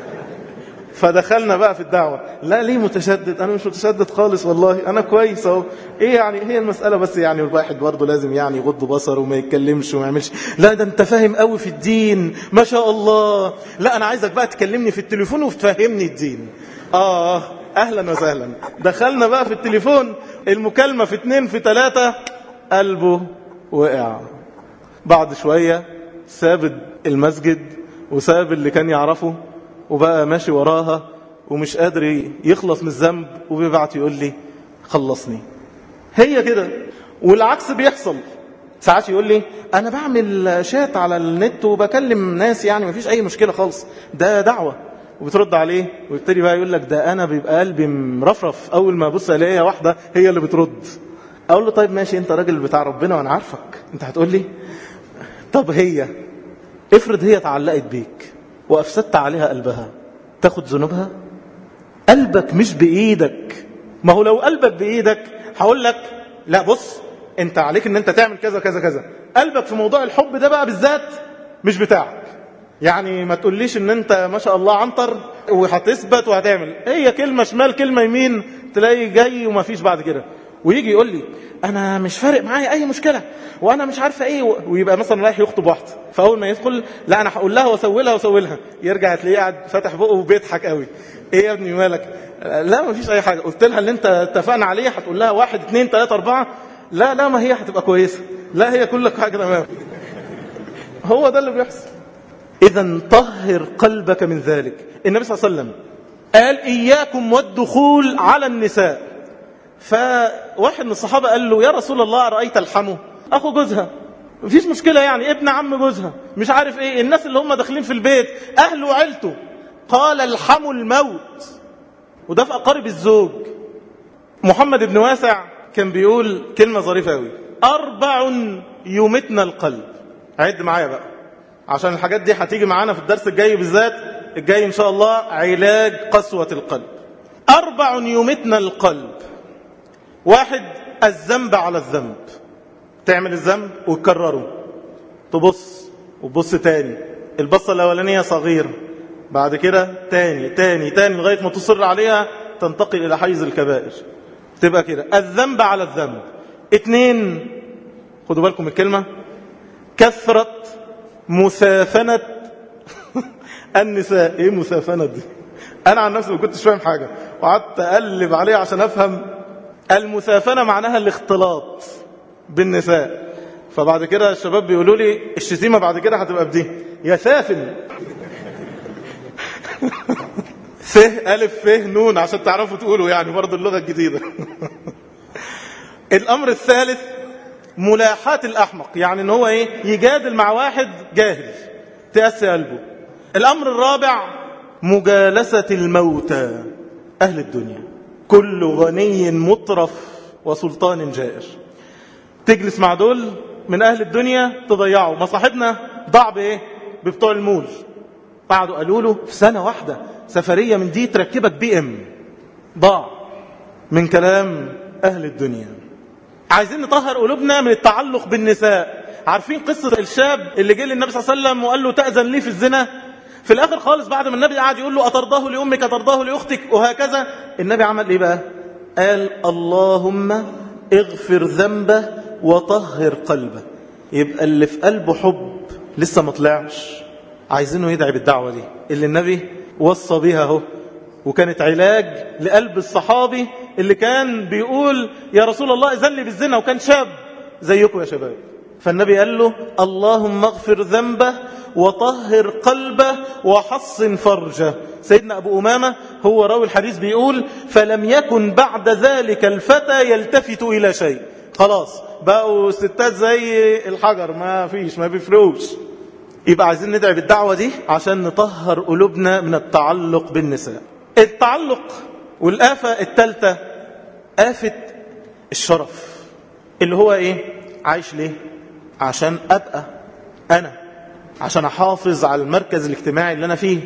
فدخلنا بقى في الدعوة لا ليه متشدد أنا مش متشدد خالص والله أنا كويس أهو إيه يعني هي المسألة بس يعني الواحد برضه لازم يعني يغض بصره وما يتكلمش وما يعملش لا ده أنت فاهم قوي في الدين ما شاء الله لا أنا عايزك بقى تكلمني في التليفون وتفهمني الدين آه أهلا وسهلا دخلنا بقى في التليفون المكالمة في اتنين في تلاتة قلبه وقع بعد شوية ساب المسجد وساب اللي كان يعرفه وبقى ماشي وراها ومش قادر يخلص من الذنب وبيبعت يقول لي خلصني هي كده والعكس بيحصل ساعات يقول لي انا بعمل شات على النت وبكلم ناس يعني مفيش اي مشكله خالص ده دعوه وبترد عليه ويبتدي بقى يقول لك ده انا بيبقى قلبي مرفرف اول ما ابص الاقيها واحده هي اللي بترد اقول له طيب ماشي انت راجل بتاع ربنا وانا عارفك انت هتقول لي طب هي افرض هي تعلقت بيك وافسدت عليها قلبها تاخد ذنوبها قلبك مش بايدك ما هو لو قلبك بايدك هقول لك لا بص انت عليك ان انت تعمل كذا كذا كذا قلبك في موضوع الحب ده بقى بالذات مش بتاعك يعني ما تقوليش ان انت ما شاء الله عنطر وهتثبت وهتعمل هي كلمة شمال كلمة يمين تلاقي جاي وما فيش بعد كده ويجي يقول لي انا مش فارق معايا اي مشكله وانا مش عارفه ايه ويبقى مثلا رايح يخطب واحده فاول ما يدخل لا انا هقول لها واسوي لها واسوي لها يرجع تلاقيه قاعد فاتح بقه وبيضحك قوي ايه يا ابني مالك لا ما فيش اي حاجه قلت لها اللي انت اتفقنا عليه هتقول لها واحد اثنين ثلاثه اربعه لا لا ما هي هتبقى كويسه لا هي كل حاجه تمام هو ده اللي بيحصل اذا طهر قلبك من ذلك النبي صلى الله عليه وسلم قال اياكم والدخول على النساء فواحد من الصحابة قال له يا رسول الله أرأيت الحمو أخو جوزها مفيش مشكلة يعني ابن عم جوزها مش عارف ايه الناس اللي هم داخلين في البيت أهله وعيلته قال الحمو الموت وده في أقارب الزوج محمد بن واسع كان بيقول كلمة ظريفة قوي أربع يمتنا القلب عد معايا بقى عشان الحاجات دي هتيجي معانا في الدرس الجاي بالذات الجاي إن شاء الله علاج قسوة القلب أربع يمتنا القلب واحد الذنب على الذنب تعمل الذنب وتكرره تبص وتبص تاني البصة الأولانية صغير بعد كده تاني تاني تاني لغاية ما تصر عليها تنتقل إلى حيز الكبائر تبقى كده الذنب على الذنب اتنين خدوا بالكم من الكلمة كثرة مسافنة النساء ايه مسافنة دي انا عن نفسي ما كنتش فاهم حاجة وقعدت اقلب عليه عشان افهم المسافنة معناها الاختلاط بالنساء فبعد كده الشباب بيقولوا لي الشتيمة بعد كده هتبقى بدي يا سافن ف ألف ف نون عشان تعرفوا تقولوا يعني برضو اللغة الجديدة الأمر الثالث ملاحاة الأحمق يعني ان هو ايه يجادل مع واحد جاهل تأسي قلبه الأمر الرابع مجالسة الموتى أهل الدنيا كل غني مطرف وسلطان جائر تجلس مع دول من أهل الدنيا تضيعه مصاحبنا ضاع بإيه ببتوع المول قعدوا قالوا له في سنة واحدة سفرية من دي تركبك بي ام ضاع من كلام أهل الدنيا عايزين نطهر قلوبنا من التعلق بالنساء عارفين قصة الشاب اللي جه للنبي صلى الله عليه وسلم وقال له تأذن لي في الزنا في الآخر خالص بعد ما النبي قعد يقول له أترضاه لأمك أترضاه لأختك وهكذا النبي عمل إيه بقى قال اللهم اغفر ذنبه وطهر قلبه يبقى اللي في قلبه حب لسه ما طلعش عايزينه يدعي بالدعوة دي اللي النبي وصى بيها اهو وكانت علاج لقلب الصحابي اللي كان بيقول يا رسول الله اذن لي بالزنا وكان شاب زيكم يا شباب فالنبي قال له اللهم اغفر ذنبه وطهر قلبه وحصن فرجه سيدنا أبو أمامة هو راوي الحديث بيقول فلم يكن بعد ذلك الفتى يلتفت إلى شيء خلاص بقوا ستات زي الحجر ما فيش ما بيفرقوش يبقى عايزين ندعي بالدعوة دي عشان نطهر قلوبنا من التعلق بالنساء التعلق والآفة الثالثة آفة الشرف اللي هو ايه عايش ليه عشان أبقى أنا عشان أحافظ على المركز الاجتماعي اللي أنا فيه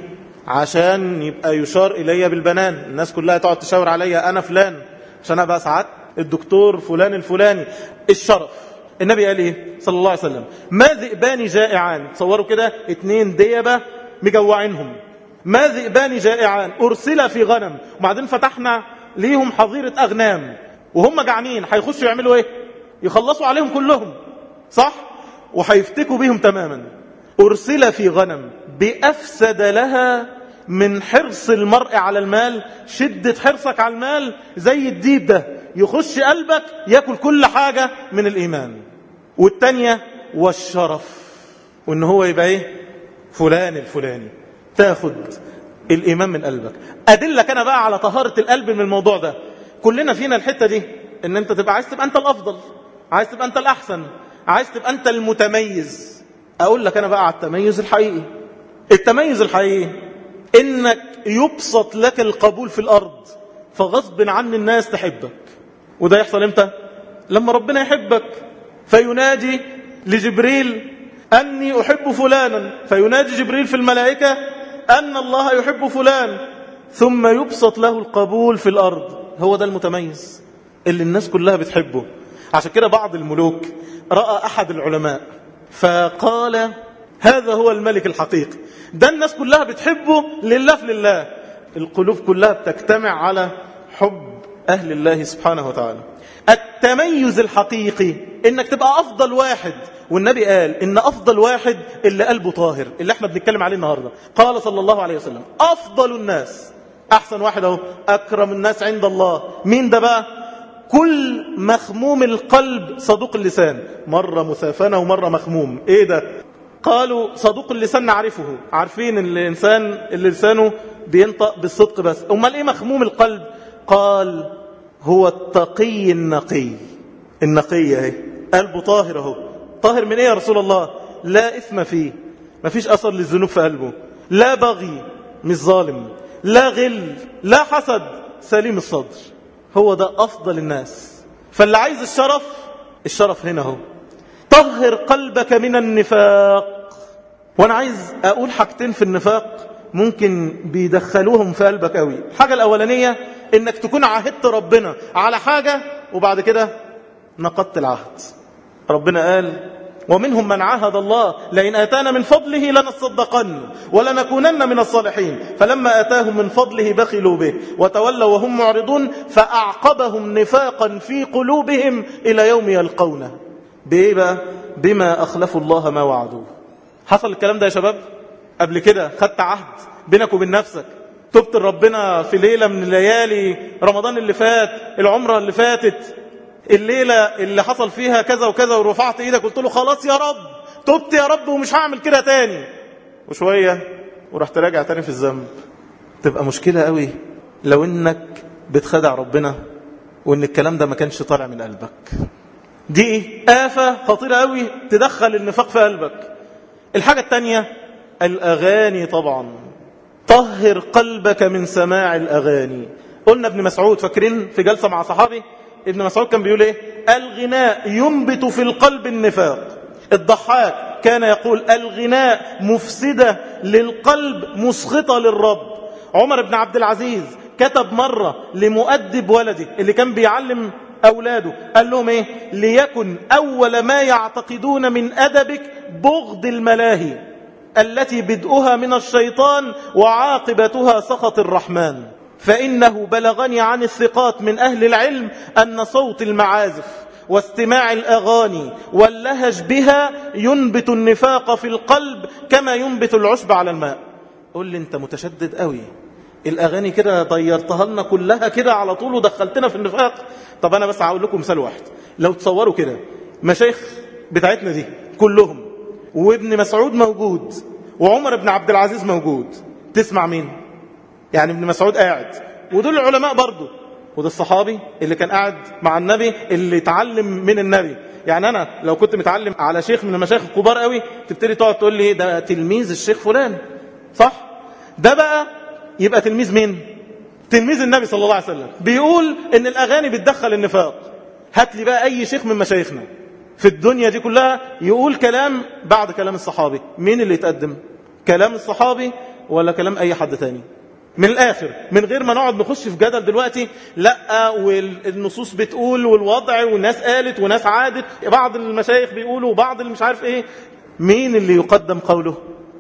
عشان يبقى يشار إلي بالبنان الناس كلها تقعد تشاور عليا أنا فلان عشان أبقى ساعات الدكتور فلان الفلاني الشرف النبي قال ايه صلى الله عليه وسلم ما ذئبان جائعان تصوروا كده اتنين ديبة مجوعينهم ما ذئبان جائعان أرسل في غنم وبعدين فتحنا ليهم حظيرة أغنام وهم جعانين هيخشوا يعملوا ايه يخلصوا عليهم كلهم صح وهيفتكوا بيهم تماما أرسل في غنم بأفسد لها من حرص المرء على المال شدة حرصك على المال زي الديب ده يخش قلبك ياكل كل حاجة من الإيمان والتانية والشرف وإن هو يبقى إيه فلان الفلاني تاخد الإيمان من قلبك أدلك أنا بقى على طهارة القلب من الموضوع ده كلنا فينا الحتة دي إن أنت تبقى عايز تبقى أنت الأفضل عايز تبقى أنت الأحسن عايز تبقى أنت المتميز أقول لك أنا بقى على التميز الحقيقي التميز الحقيقي إنك يبسط لك القبول في الأرض فغصب عن الناس تحبك وده يحصل امتى لما ربنا يحبك فينادي لجبريل أني أحب فلانا فينادي جبريل في الملائكة أن الله يحب فلان ثم يبسط له القبول في الأرض هو ده المتميز اللي الناس كلها بتحبه عشان كده بعض الملوك رأى أحد العلماء فقال هذا هو الملك الحقيقي ده الناس كلها بتحبه لله في لله القلوب كلها بتجتمع على حب أهل الله سبحانه وتعالى التميز الحقيقي انك تبقى افضل واحد والنبي قال ان افضل واحد اللي قلبه طاهر اللي احنا بنتكلم عليه النهاردة قال صلى الله عليه وسلم افضل الناس احسن واحد اهو اكرم الناس عند الله مين ده بقى كل مخموم القلب صدوق اللسان مرة مثافنة ومرة مخموم ايه ده قالوا صدوق اللسان نعرفه عارفين الانسان اللي لسانه بينطق بالصدق بس امال ايه مخموم القلب قال هو التقي النقي النقي اهي قلبه طاهر اهو طاهر من ايه يا رسول الله لا اثم فيه ما فيش اثر للذنوب في قلبه لا بغي مش ظالم لا غل لا حسد سليم الصدر هو ده افضل الناس فاللي عايز الشرف الشرف هنا اهو طهر قلبك من النفاق وانا عايز اقول حاجتين في النفاق ممكن بيدخلوهم في قلبك قوي الحاجة الأولانية إنك تكون عهدت ربنا على حاجة وبعد كده نقضت العهد ربنا قال ومنهم من عاهد الله لئن آتانا من فضله لنصدقن ولنكونن من الصالحين فلما آتاهم من فضله بخلوا به وتولوا وهم معرضون فأعقبهم نفاقا في قلوبهم إلى يوم يلقونه بإيه بقى؟ بما أخلفوا الله ما وعدوه حصل الكلام ده يا شباب قبل كده خدت عهد بينك وبين نفسك تبت ربنا في ليلة من ليالي رمضان اللي فات العمرة اللي فاتت الليلة اللي حصل فيها كذا وكذا ورفعت ايدك قلت له خلاص يا رب تبت يا رب ومش هعمل كده تاني وشوية ورحت راجع تاني في الذنب تبقى مشكلة قوي لو انك بتخدع ربنا وان الكلام ده ما كانش طالع من قلبك دي آفة خطيرة قوي تدخل النفاق في قلبك الحاجة التانية الأغاني طبعا طهر قلبك من سماع الأغاني قلنا ابن مسعود فاكرين في جلسة مع صحابي ابن مسعود كان بيقول ايه الغناء ينبت في القلب النفاق الضحاك كان يقول الغناء مفسدة للقلب مسخطة للرب عمر بن عبد العزيز كتب مرة لمؤدب ولده اللي كان بيعلم أولاده قال لهم إيه ليكن أول ما يعتقدون من أدبك بغض الملاهي التي بدؤها من الشيطان وعاقبتها سخط الرحمن فإنه بلغني عن الثقات من أهل العلم أن صوت المعازف واستماع الأغاني واللهج بها ينبت النفاق في القلب كما ينبت العشب على الماء قول لي انت متشدد قوي الأغاني كده طيرتها لنا كلها كده على طول ودخلتنا في النفاق طب أنا بس هقول لكم مثال واحد لو تصوروا كده مشايخ بتاعتنا دي كلهم وابن مسعود موجود وعمر بن عبد العزيز موجود تسمع مين يعني ابن مسعود قاعد ودول العلماء برضه وده الصحابي اللي كان قاعد مع النبي اللي اتعلم من النبي يعني انا لو كنت متعلم على شيخ من المشايخ الكبار قوي تبتدي تقعد تقول لي ده تلميذ الشيخ فلان صح ده بقى يبقى تلميذ مين تلميذ النبي صلى الله عليه وسلم بيقول ان الاغاني بتدخل النفاق هات لي بقى اي شيخ من مشايخنا في الدنيا دي كلها يقول كلام بعد كلام الصحابي مين اللي يتقدم كلام الصحابي ولا كلام اي حد تاني من الآخر من غير ما نقعد نخش في جدل دلوقتي لا والنصوص بتقول والوضع والناس قالت وناس عادت بعض المشايخ بيقولوا وبعض اللي مش عارف ايه مين اللي يقدم قوله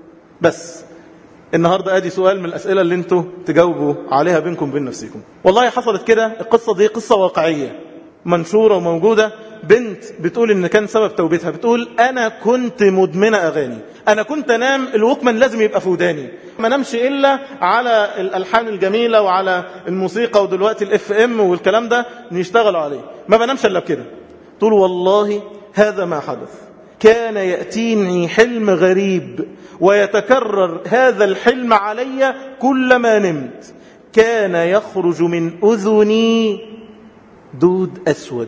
بس النهاردة ادي سؤال من الأسئلة اللي انتوا تجاوبوا عليها بينكم وبين نفسكم والله حصلت كده القصة دي قصة واقعية منشورة وموجودة بنت بتقول ان كان سبب توبتها بتقول انا كنت مدمنة اغاني انا كنت انام الوكمان لازم يبقى في وداني ما نمشي الا على الالحان الجميلة وعلى الموسيقى ودلوقتي الاف ام والكلام ده نشتغل عليه ما بنامش الا بكده تقول والله هذا ما حدث كان يأتيني حلم غريب ويتكرر هذا الحلم علي كلما نمت كان يخرج من أذني دود أسود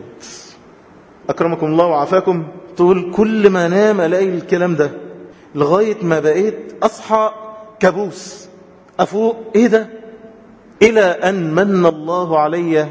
أكرمكم الله وعافاكم تقول كل ما نام ألاقي الكلام ده لغاية ما بقيت أصحى كابوس أفوق إيه ده إلى أن من الله علي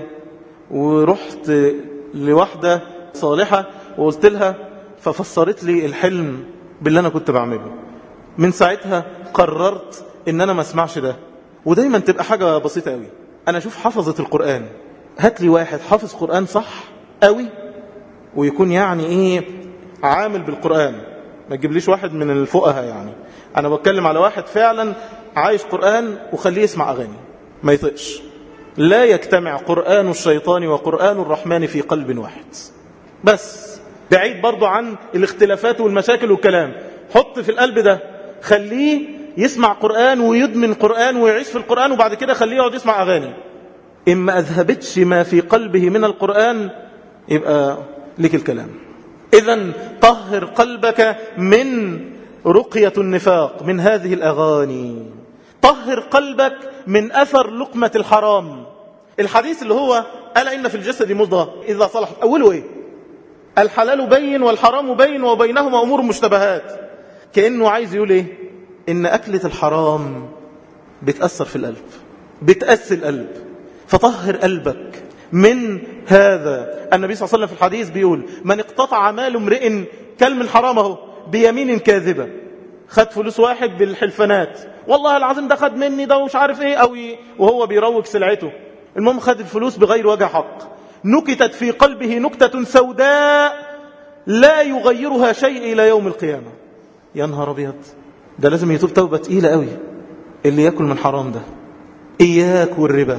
ورحت لوحدة صالحة وقلت لها ففسرت لي الحلم باللي أنا كنت بعمله من ساعتها قررت ان انا ما اسمعش ده ودايما تبقى حاجة بسيطة قوي انا اشوف حفظة القرآن هات لي واحد حافظ قرآن صح قوي ويكون يعني ايه عامل بالقرآن ما تجيبليش واحد من الفقهاء يعني انا بتكلم على واحد فعلا عايش قرآن وخليه يسمع اغاني ما يطقش لا يجتمع قرآن الشيطان وقرآن الرحمن في قلب واحد بس بعيد برضو عن الاختلافات والمشاكل والكلام حط في القلب ده خليه يسمع قرآن ويدمن قرآن ويعيش في القرآن وبعد كده خليه يقعد يسمع أغاني إما أذهبتش ما في قلبه من القرآن يبقى لك الكلام إذا طهر قلبك من رقية النفاق من هذه الأغاني طهر قلبك من أثر لقمة الحرام الحديث اللي هو ألا إن في الجسد مضغة إذا صلحت أوله إيه الحلال بين والحرام بين وبينهما أمور مشتبهات كأنه عايز يقول إيه إن أكلة الحرام بتأثر في القلب بتأثر القلب فطهر قلبك من هذا النبي صلى الله عليه وسلم في الحديث بيقول من اقتطع مال امرئ كل من حرامه بيمين كاذبة خد فلوس واحد بالحلفانات والله العظيم ده خد مني ده ومش عارف ايه او وهو بيروج سلعته المهم خد الفلوس بغير وجه حق نكتت في قلبه نكتة سوداء لا يغيرها شيء إلى يوم القيامة يا نهار أبيض ده لازم يتوب توبة تقيلة قوي اللي يأكل من حرام ده إياك والربا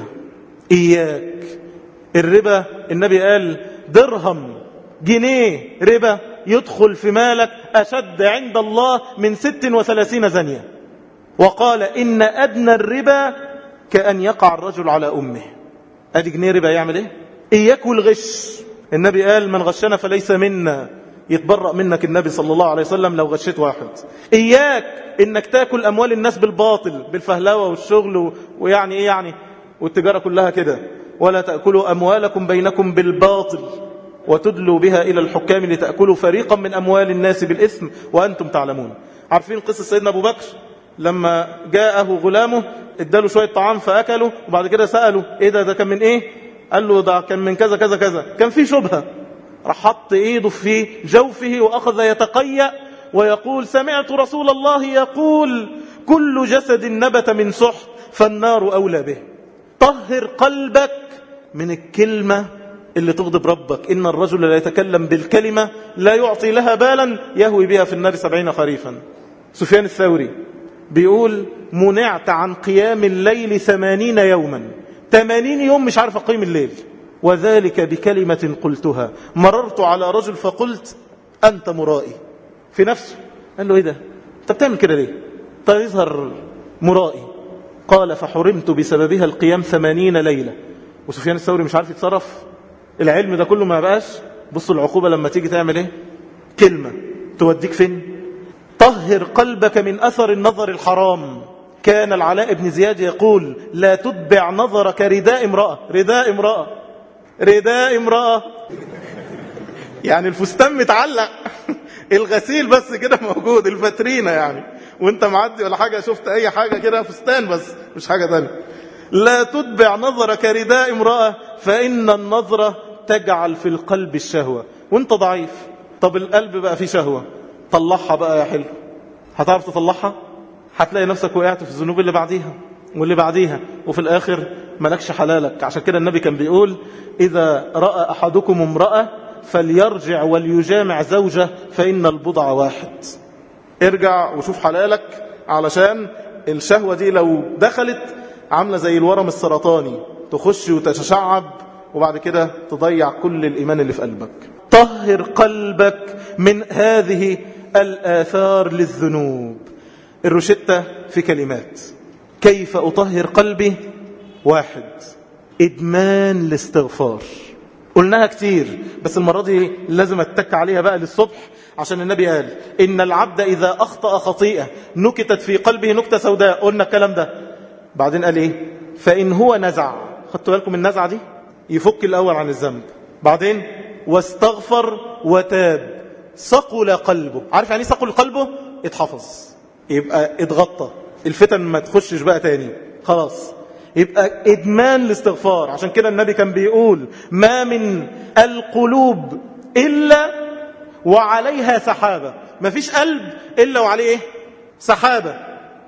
إياك الربا النبي قال درهم جنيه ربا يدخل في مالك أشد عند الله من ست وثلاثين زنية وقال إن أدنى الربا كأن يقع الرجل على أمه أدي جنيه ربا يعمل إيه إياك والغش النبي قال من غشنا فليس منا يتبرأ منك النبي صلى الله عليه وسلم لو غشيت واحد إياك إنك تاكل أموال الناس بالباطل بالفهلوة والشغل ويعني إيه يعني والتجارة كلها كده ولا تأكلوا أموالكم بينكم بالباطل وتدلوا بها إلى الحكام لتأكلوا فريقا من أموال الناس بالإثم وأنتم تعلمون عارفين قصة سيدنا أبو بكر لما جاءه غلامه اداله شوية طعام فأكله وبعد كده سأله إيه ده ده كان من إيه قال له ده كان من كذا كذا كذا كان في شبهة راح حط ايده في جوفه واخذ يتقيأ ويقول سمعت رسول الله يقول كل جسد نبت من سحت فالنار اولى به طهر قلبك من الكلمة اللي تغضب ربك إن الرجل لا يتكلم بالكلمة لا يعطي لها بالا يهوي بها في النار سبعين خريفا سفيان الثوري بيقول منعت عن قيام الليل ثمانين يوما ثمانين يوم مش عارف أقيم الليل وذلك بكلمة قلتها مررت على رجل فقلت أنت مرائي في نفسه قال له إيه ده أنت بتعمل كده ليه فيظهر مرائي قال فحرمت بسببها القيام ثمانين ليلة وسفيان الثوري مش عارف يتصرف العلم ده كله ما بقاش بصوا العقوبة لما تيجي تعمل ايه كلمة توديك فين طهر قلبك من أثر النظر الحرام كان العلاء بن زياد يقول لا تتبع نظرك رداء امرأة رداء امرأة رداء امرأة يعني الفستان متعلق الغسيل بس كده موجود الفترينة يعني وانت معدي ولا حاجة شفت اي حاجة كده فستان بس مش حاجة تانية لا تتبع نظرك رداء امرأة فإن النظرة تجعل في القلب الشهوة وانت ضعيف طب القلب بقى فيه شهوة طلعها بقى يا حلو هتعرف تطلعها هتلاقي نفسك وقعت في الذنوب اللي بعديها واللي بعديها وفي الآخر ملكش حلالك عشان كده النبي كان بيقول إذا رأى أحدكم امرأة فليرجع وليجامع زوجة فإن البضع واحد ارجع وشوف حلالك علشان الشهوة دي لو دخلت عاملة زي الورم السرطاني تخش وتتشعب وبعد كده تضيع كل الإيمان اللي في قلبك طهر قلبك من هذه الآثار للذنوب الروشتة في كلمات كيف أطهر قلبي واحد إدمان الاستغفار قلناها كتير بس المرة دي لازم اتك عليها بقى للصبح عشان النبي قال إن العبد إذا أخطأ خطيئة نكتت في قلبه نكتة سوداء قلنا الكلام ده بعدين قال إيه فإن هو نزع خدتوا بالكم من النزعة دي يفك الأول عن الذنب بعدين واستغفر وتاب ثقل قلبه عارف يعني ثقل قلبه اتحفظ يبقى اتغطى الفتن ما تخشش بقى تاني خلاص يبقى إدمان الاستغفار عشان كده النبي كان بيقول ما من القلوب إلا وعليها سحابة ما فيش قلب إلا وعليه إيه؟ سحابة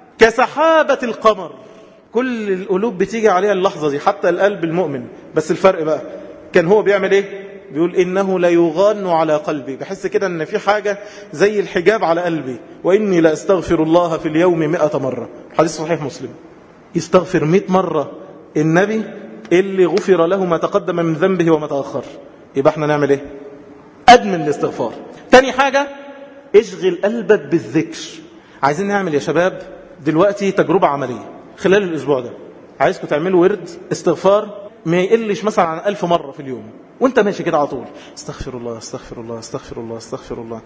كسحابة القمر كل القلوب بتيجي عليها اللحظة دي حتى القلب المؤمن بس الفرق بقى كان هو بيعمل إيه بيقول إنه لا يغان على قلبي بحس كده أن في حاجة زي الحجاب على قلبي وإني لا أستغفر الله في اليوم مئة مرة حديث صحيح مسلم يستغفر مئة مرة النبي اللي غفر له ما تقدم من ذنبه وما تأخر يبقى احنا نعمل ايه أدمن الاستغفار تاني حاجة اشغل قلبك بالذكر عايزين نعمل يا شباب دلوقتي تجربة عملية خلال الأسبوع ده عايزكم تعملوا ورد استغفار ما يقلش مثلا عن ألف مرة في اليوم وانت ماشي كده على طول استغفر الله استغفر الله استغفر الله استغفر الله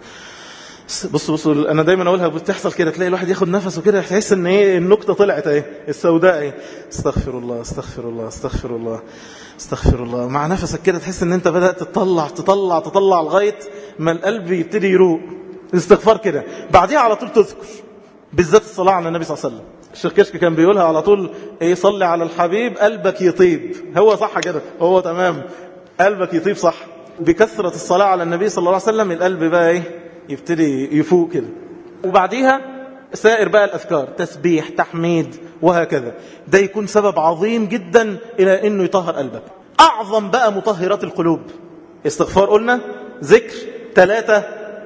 بص بص انا دايما اقولها بتحصل كده تلاقي الواحد ياخد نفسه كده تحس ان ايه النكته طلعت اهي السوداء اهي استغفر الله استغفر الله استغفر الله استغفر الله مع نفسك كده تحس ان انت بدات تطلع تطلع تطلع لغايه ما القلب يبتدي يروق الاستغفار كده بعديها على طول تذكر بالذات الصلاه على النبي صلى الله عليه وسلم الشيخ كشك كان بيقولها على طول ايه صلي على الحبيب قلبك يطيب هو صح كده هو تمام قلبك يطيب صح بكثرة الصلاة على النبي صلى الله عليه وسلم القلب بقى ايه يبتدي يفوق كده وبعديها سائر بقى الأذكار تسبيح تحميد وهكذا ده يكون سبب عظيم جدا إلى أنه يطهر قلبك أعظم بقى مطهرات القلوب استغفار قلنا ذكر ثلاثة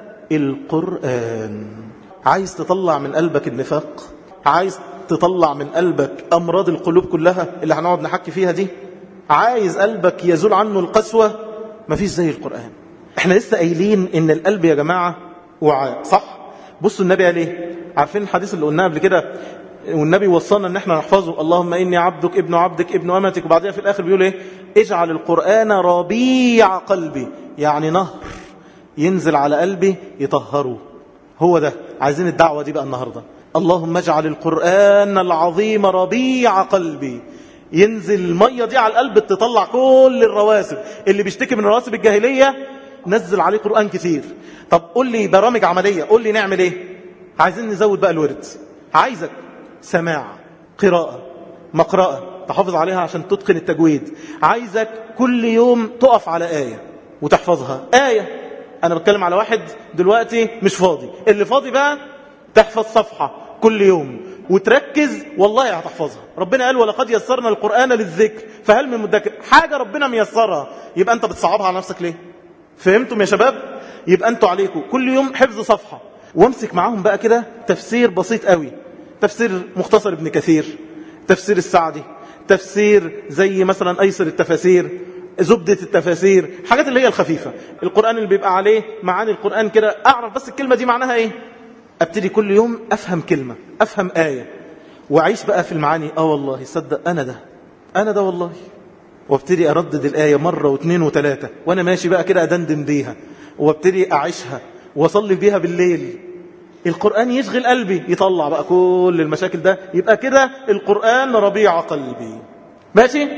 القرآن عايز تطلع من قلبك النفاق عايز تطلع من قلبك أمراض القلوب كلها اللي هنقعد نحكي فيها دي عايز قلبك يزول عنه القسوة مفيش زي القرآن احنا لسه قايلين ان القلب يا جماعة وعاء صح بصوا النبي قال ايه عارفين الحديث اللي قلناه قبل كده والنبي وصلنا ان احنا نحفظه اللهم اني عبدك ابن عبدك ابن امتك وبعدين في الاخر بيقول ايه اجعل القرآن ربيع قلبي يعني نهر ينزل على قلبي يطهره هو ده عايزين الدعوة دي بقى النهاردة اللهم اجعل القرآن العظيم ربيع قلبي ينزل المية دي على القلب تطلع كل الرواسب اللي بيشتكي من رواسب الجاهلية نزل عليه قرآن كتير طب قول لي برامج عملية قول لي نعمل ايه عايزين نزود بقى الورد عايزك سماع قراءة مقراءة تحافظ عليها عشان تتقن التجويد عايزك كل يوم تقف على آية وتحفظها آية أنا بتكلم على واحد دلوقتي مش فاضي اللي فاضي بقى تحفظ صفحة كل يوم وتركز والله هتحفظها ربنا قال ولقد يسرنا القرآن للذكر فهل من مدكر حاجة ربنا ميسرها يبقى أنت بتصعبها على نفسك ليه فهمتم يا شباب يبقى أنتوا عليكم كل يوم حفظ صفحة وامسك معاهم بقى كده تفسير بسيط قوي تفسير مختصر ابن كثير تفسير السعدي تفسير زي مثلا أيسر التفاسير زبدة التفاسير حاجات اللي هي الخفيفة القرآن اللي بيبقى عليه معاني القرآن كده أعرف بس الكلمة دي معناها إيه أبتدي كل يوم أفهم كلمة أفهم آية وأعيش بقى في المعاني آه والله صدق أنا ده أنا ده والله وابتدي أردد الآية مرة واثنين وثلاثة وأنا ماشي بقى كده أدندن بيها وابتدي أعيشها وأصلي بيها بالليل القرآن يشغل قلبي يطلع بقى كل المشاكل ده يبقى كده القرآن ربيع قلبي ماشي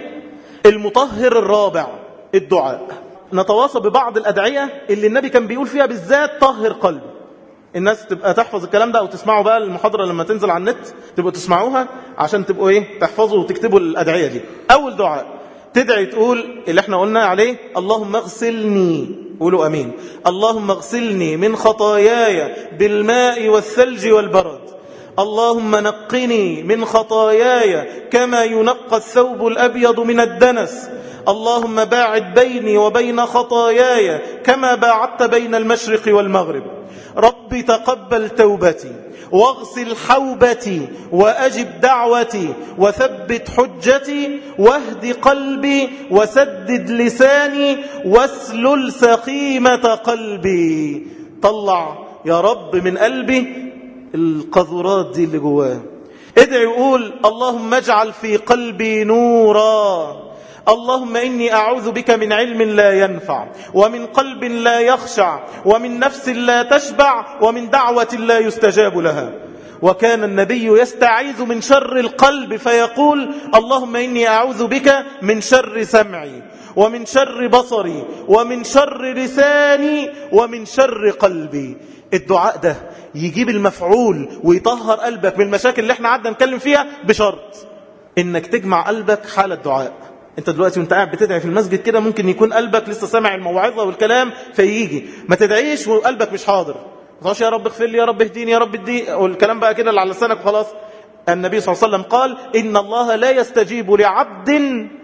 المطهر الرابع الدعاء نتواصى ببعض الأدعية اللي النبي كان بيقول فيها بالذات طهر قلبي الناس تبقى تحفظ الكلام ده او تسمعوا بقى المحاضرة لما تنزل على النت تبقوا تسمعوها عشان تبقوا ايه تحفظوا وتكتبوا الأدعية دي أول دعاء تدعي تقول اللي احنا قلنا عليه اللهم اغسلني قولوا أمين اللهم اغسلني من خطاياي بالماء والثلج والبرد اللهم نقني من خطاياي كما ينقى الثوب الأبيض من الدنس اللهم باعد بيني وبين خطاياي كما باعدت بين المشرق والمغرب رب تقبل توبتي واغسل حوبتي وأجب دعوتي وثبت حجتي واهد قلبي وسدد لساني واسلل سقيمة قلبي طلع يا رب من قلبي القذرات دي اللي جواه ادعي وقول اللهم اجعل في قلبي نورا اللهم إني أعوذ بك من علم لا ينفع ومن قلب لا يخشع ومن نفس لا تشبع ومن دعوة لا يستجاب لها وكان النبي يستعيذ من شر القلب فيقول اللهم إني أعوذ بك من شر سمعي ومن شر بصري ومن شر لساني ومن شر قلبي الدعاء ده يجيب المفعول ويطهر قلبك من المشاكل اللي احنا عدنا نتكلم فيها بشرط انك تجمع قلبك حال الدعاء انت دلوقتي وانت قاعد بتدعي في المسجد كده ممكن يكون قلبك لسه سامع الموعظه والكلام فيجي ما تدعيش وقلبك مش حاضر ما يا رب اغفر لي يا رب اهديني يا رب ادي والكلام بقى كده اللي على لسانك وخلاص النبي صلى الله عليه وسلم قال ان الله لا يستجيب لعبد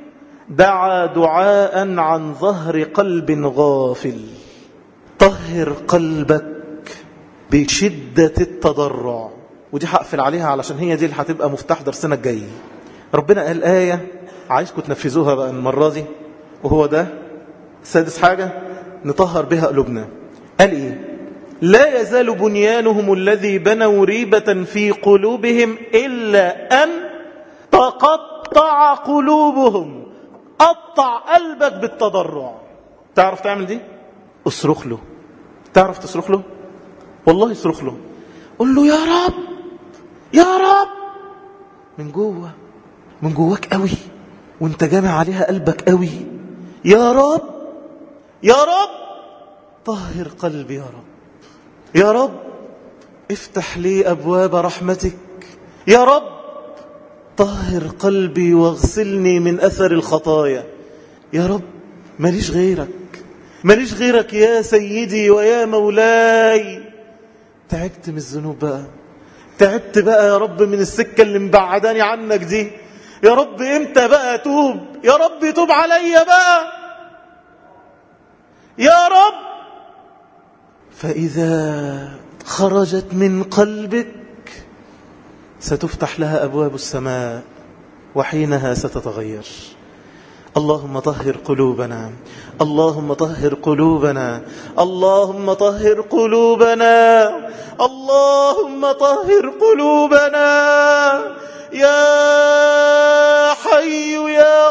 دعا دعاء عن ظهر قلب غافل طهر قلبك بشدة التضرع ودي هقفل عليها علشان هي دي اللي هتبقى مفتاح درسنا الجاي ربنا قال آية عايزكم تنفذوها بقى المرة دي وهو ده سادس حاجة نطهر بها قلوبنا قال إيه لا يزال بنيانهم الذي بنوا ريبة في قلوبهم إلا أن تقطع قلوبهم قطع قلبك بالتضرع تعرف تعمل دي اصرخ له تعرف تصرخ له والله اصرخ له قل له يا رب يا رب من جوه من جواك قوي وانت جامع عليها قلبك قوي يا رب يا رب طهر قلبي يا رب يا رب افتح لي أبواب رحمتك يا رب طهر قلبي واغسلني من أثر الخطايا يا رب ماليش غيرك ماليش غيرك يا سيدي ويا مولاي تعبت من الذنوب بقى تعبت بقى يا رب من السكة اللي مبعداني عنك دي يا رب امتى بقى توب يا رب توب عليا بقى يا رب فإذا خرجت من قلبك ستفتح لها أبواب السماء وحينها ستتغير اللهم طهر قلوبنا اللهم طهر قلوبنا اللهم طهر قلوبنا اللهم طهر قلوبنا يا حي يا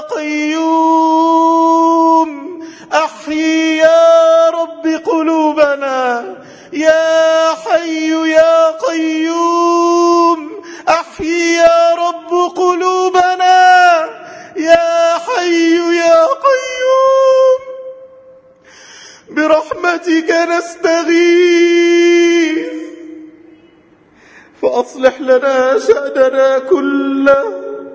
قيوم أحيي يا رب قلوبنا يا حي يا قيوم أحيي يا رب قلوبنا يا حي يا قيوم برحمتك نستغيث فأصلح لنا شأننا كله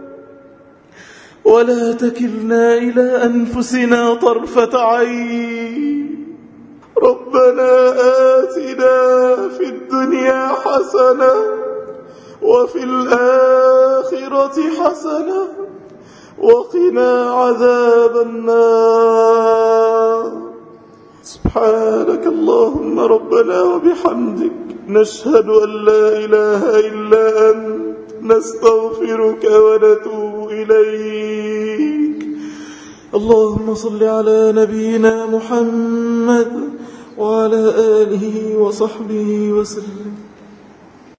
ولا تكلنا إلى أنفسنا طرفة عين ربنا آتنا في الدنيا حسنة وفي الآخرة حسنة وقنا عذاب النار سبحانك اللهم ربنا وبحمدك نشهد أن لا إله إلا أنت نستغفرك ونتوب إليك اللهم صل على نبينا محمد وعلى آله وصحبه وسلم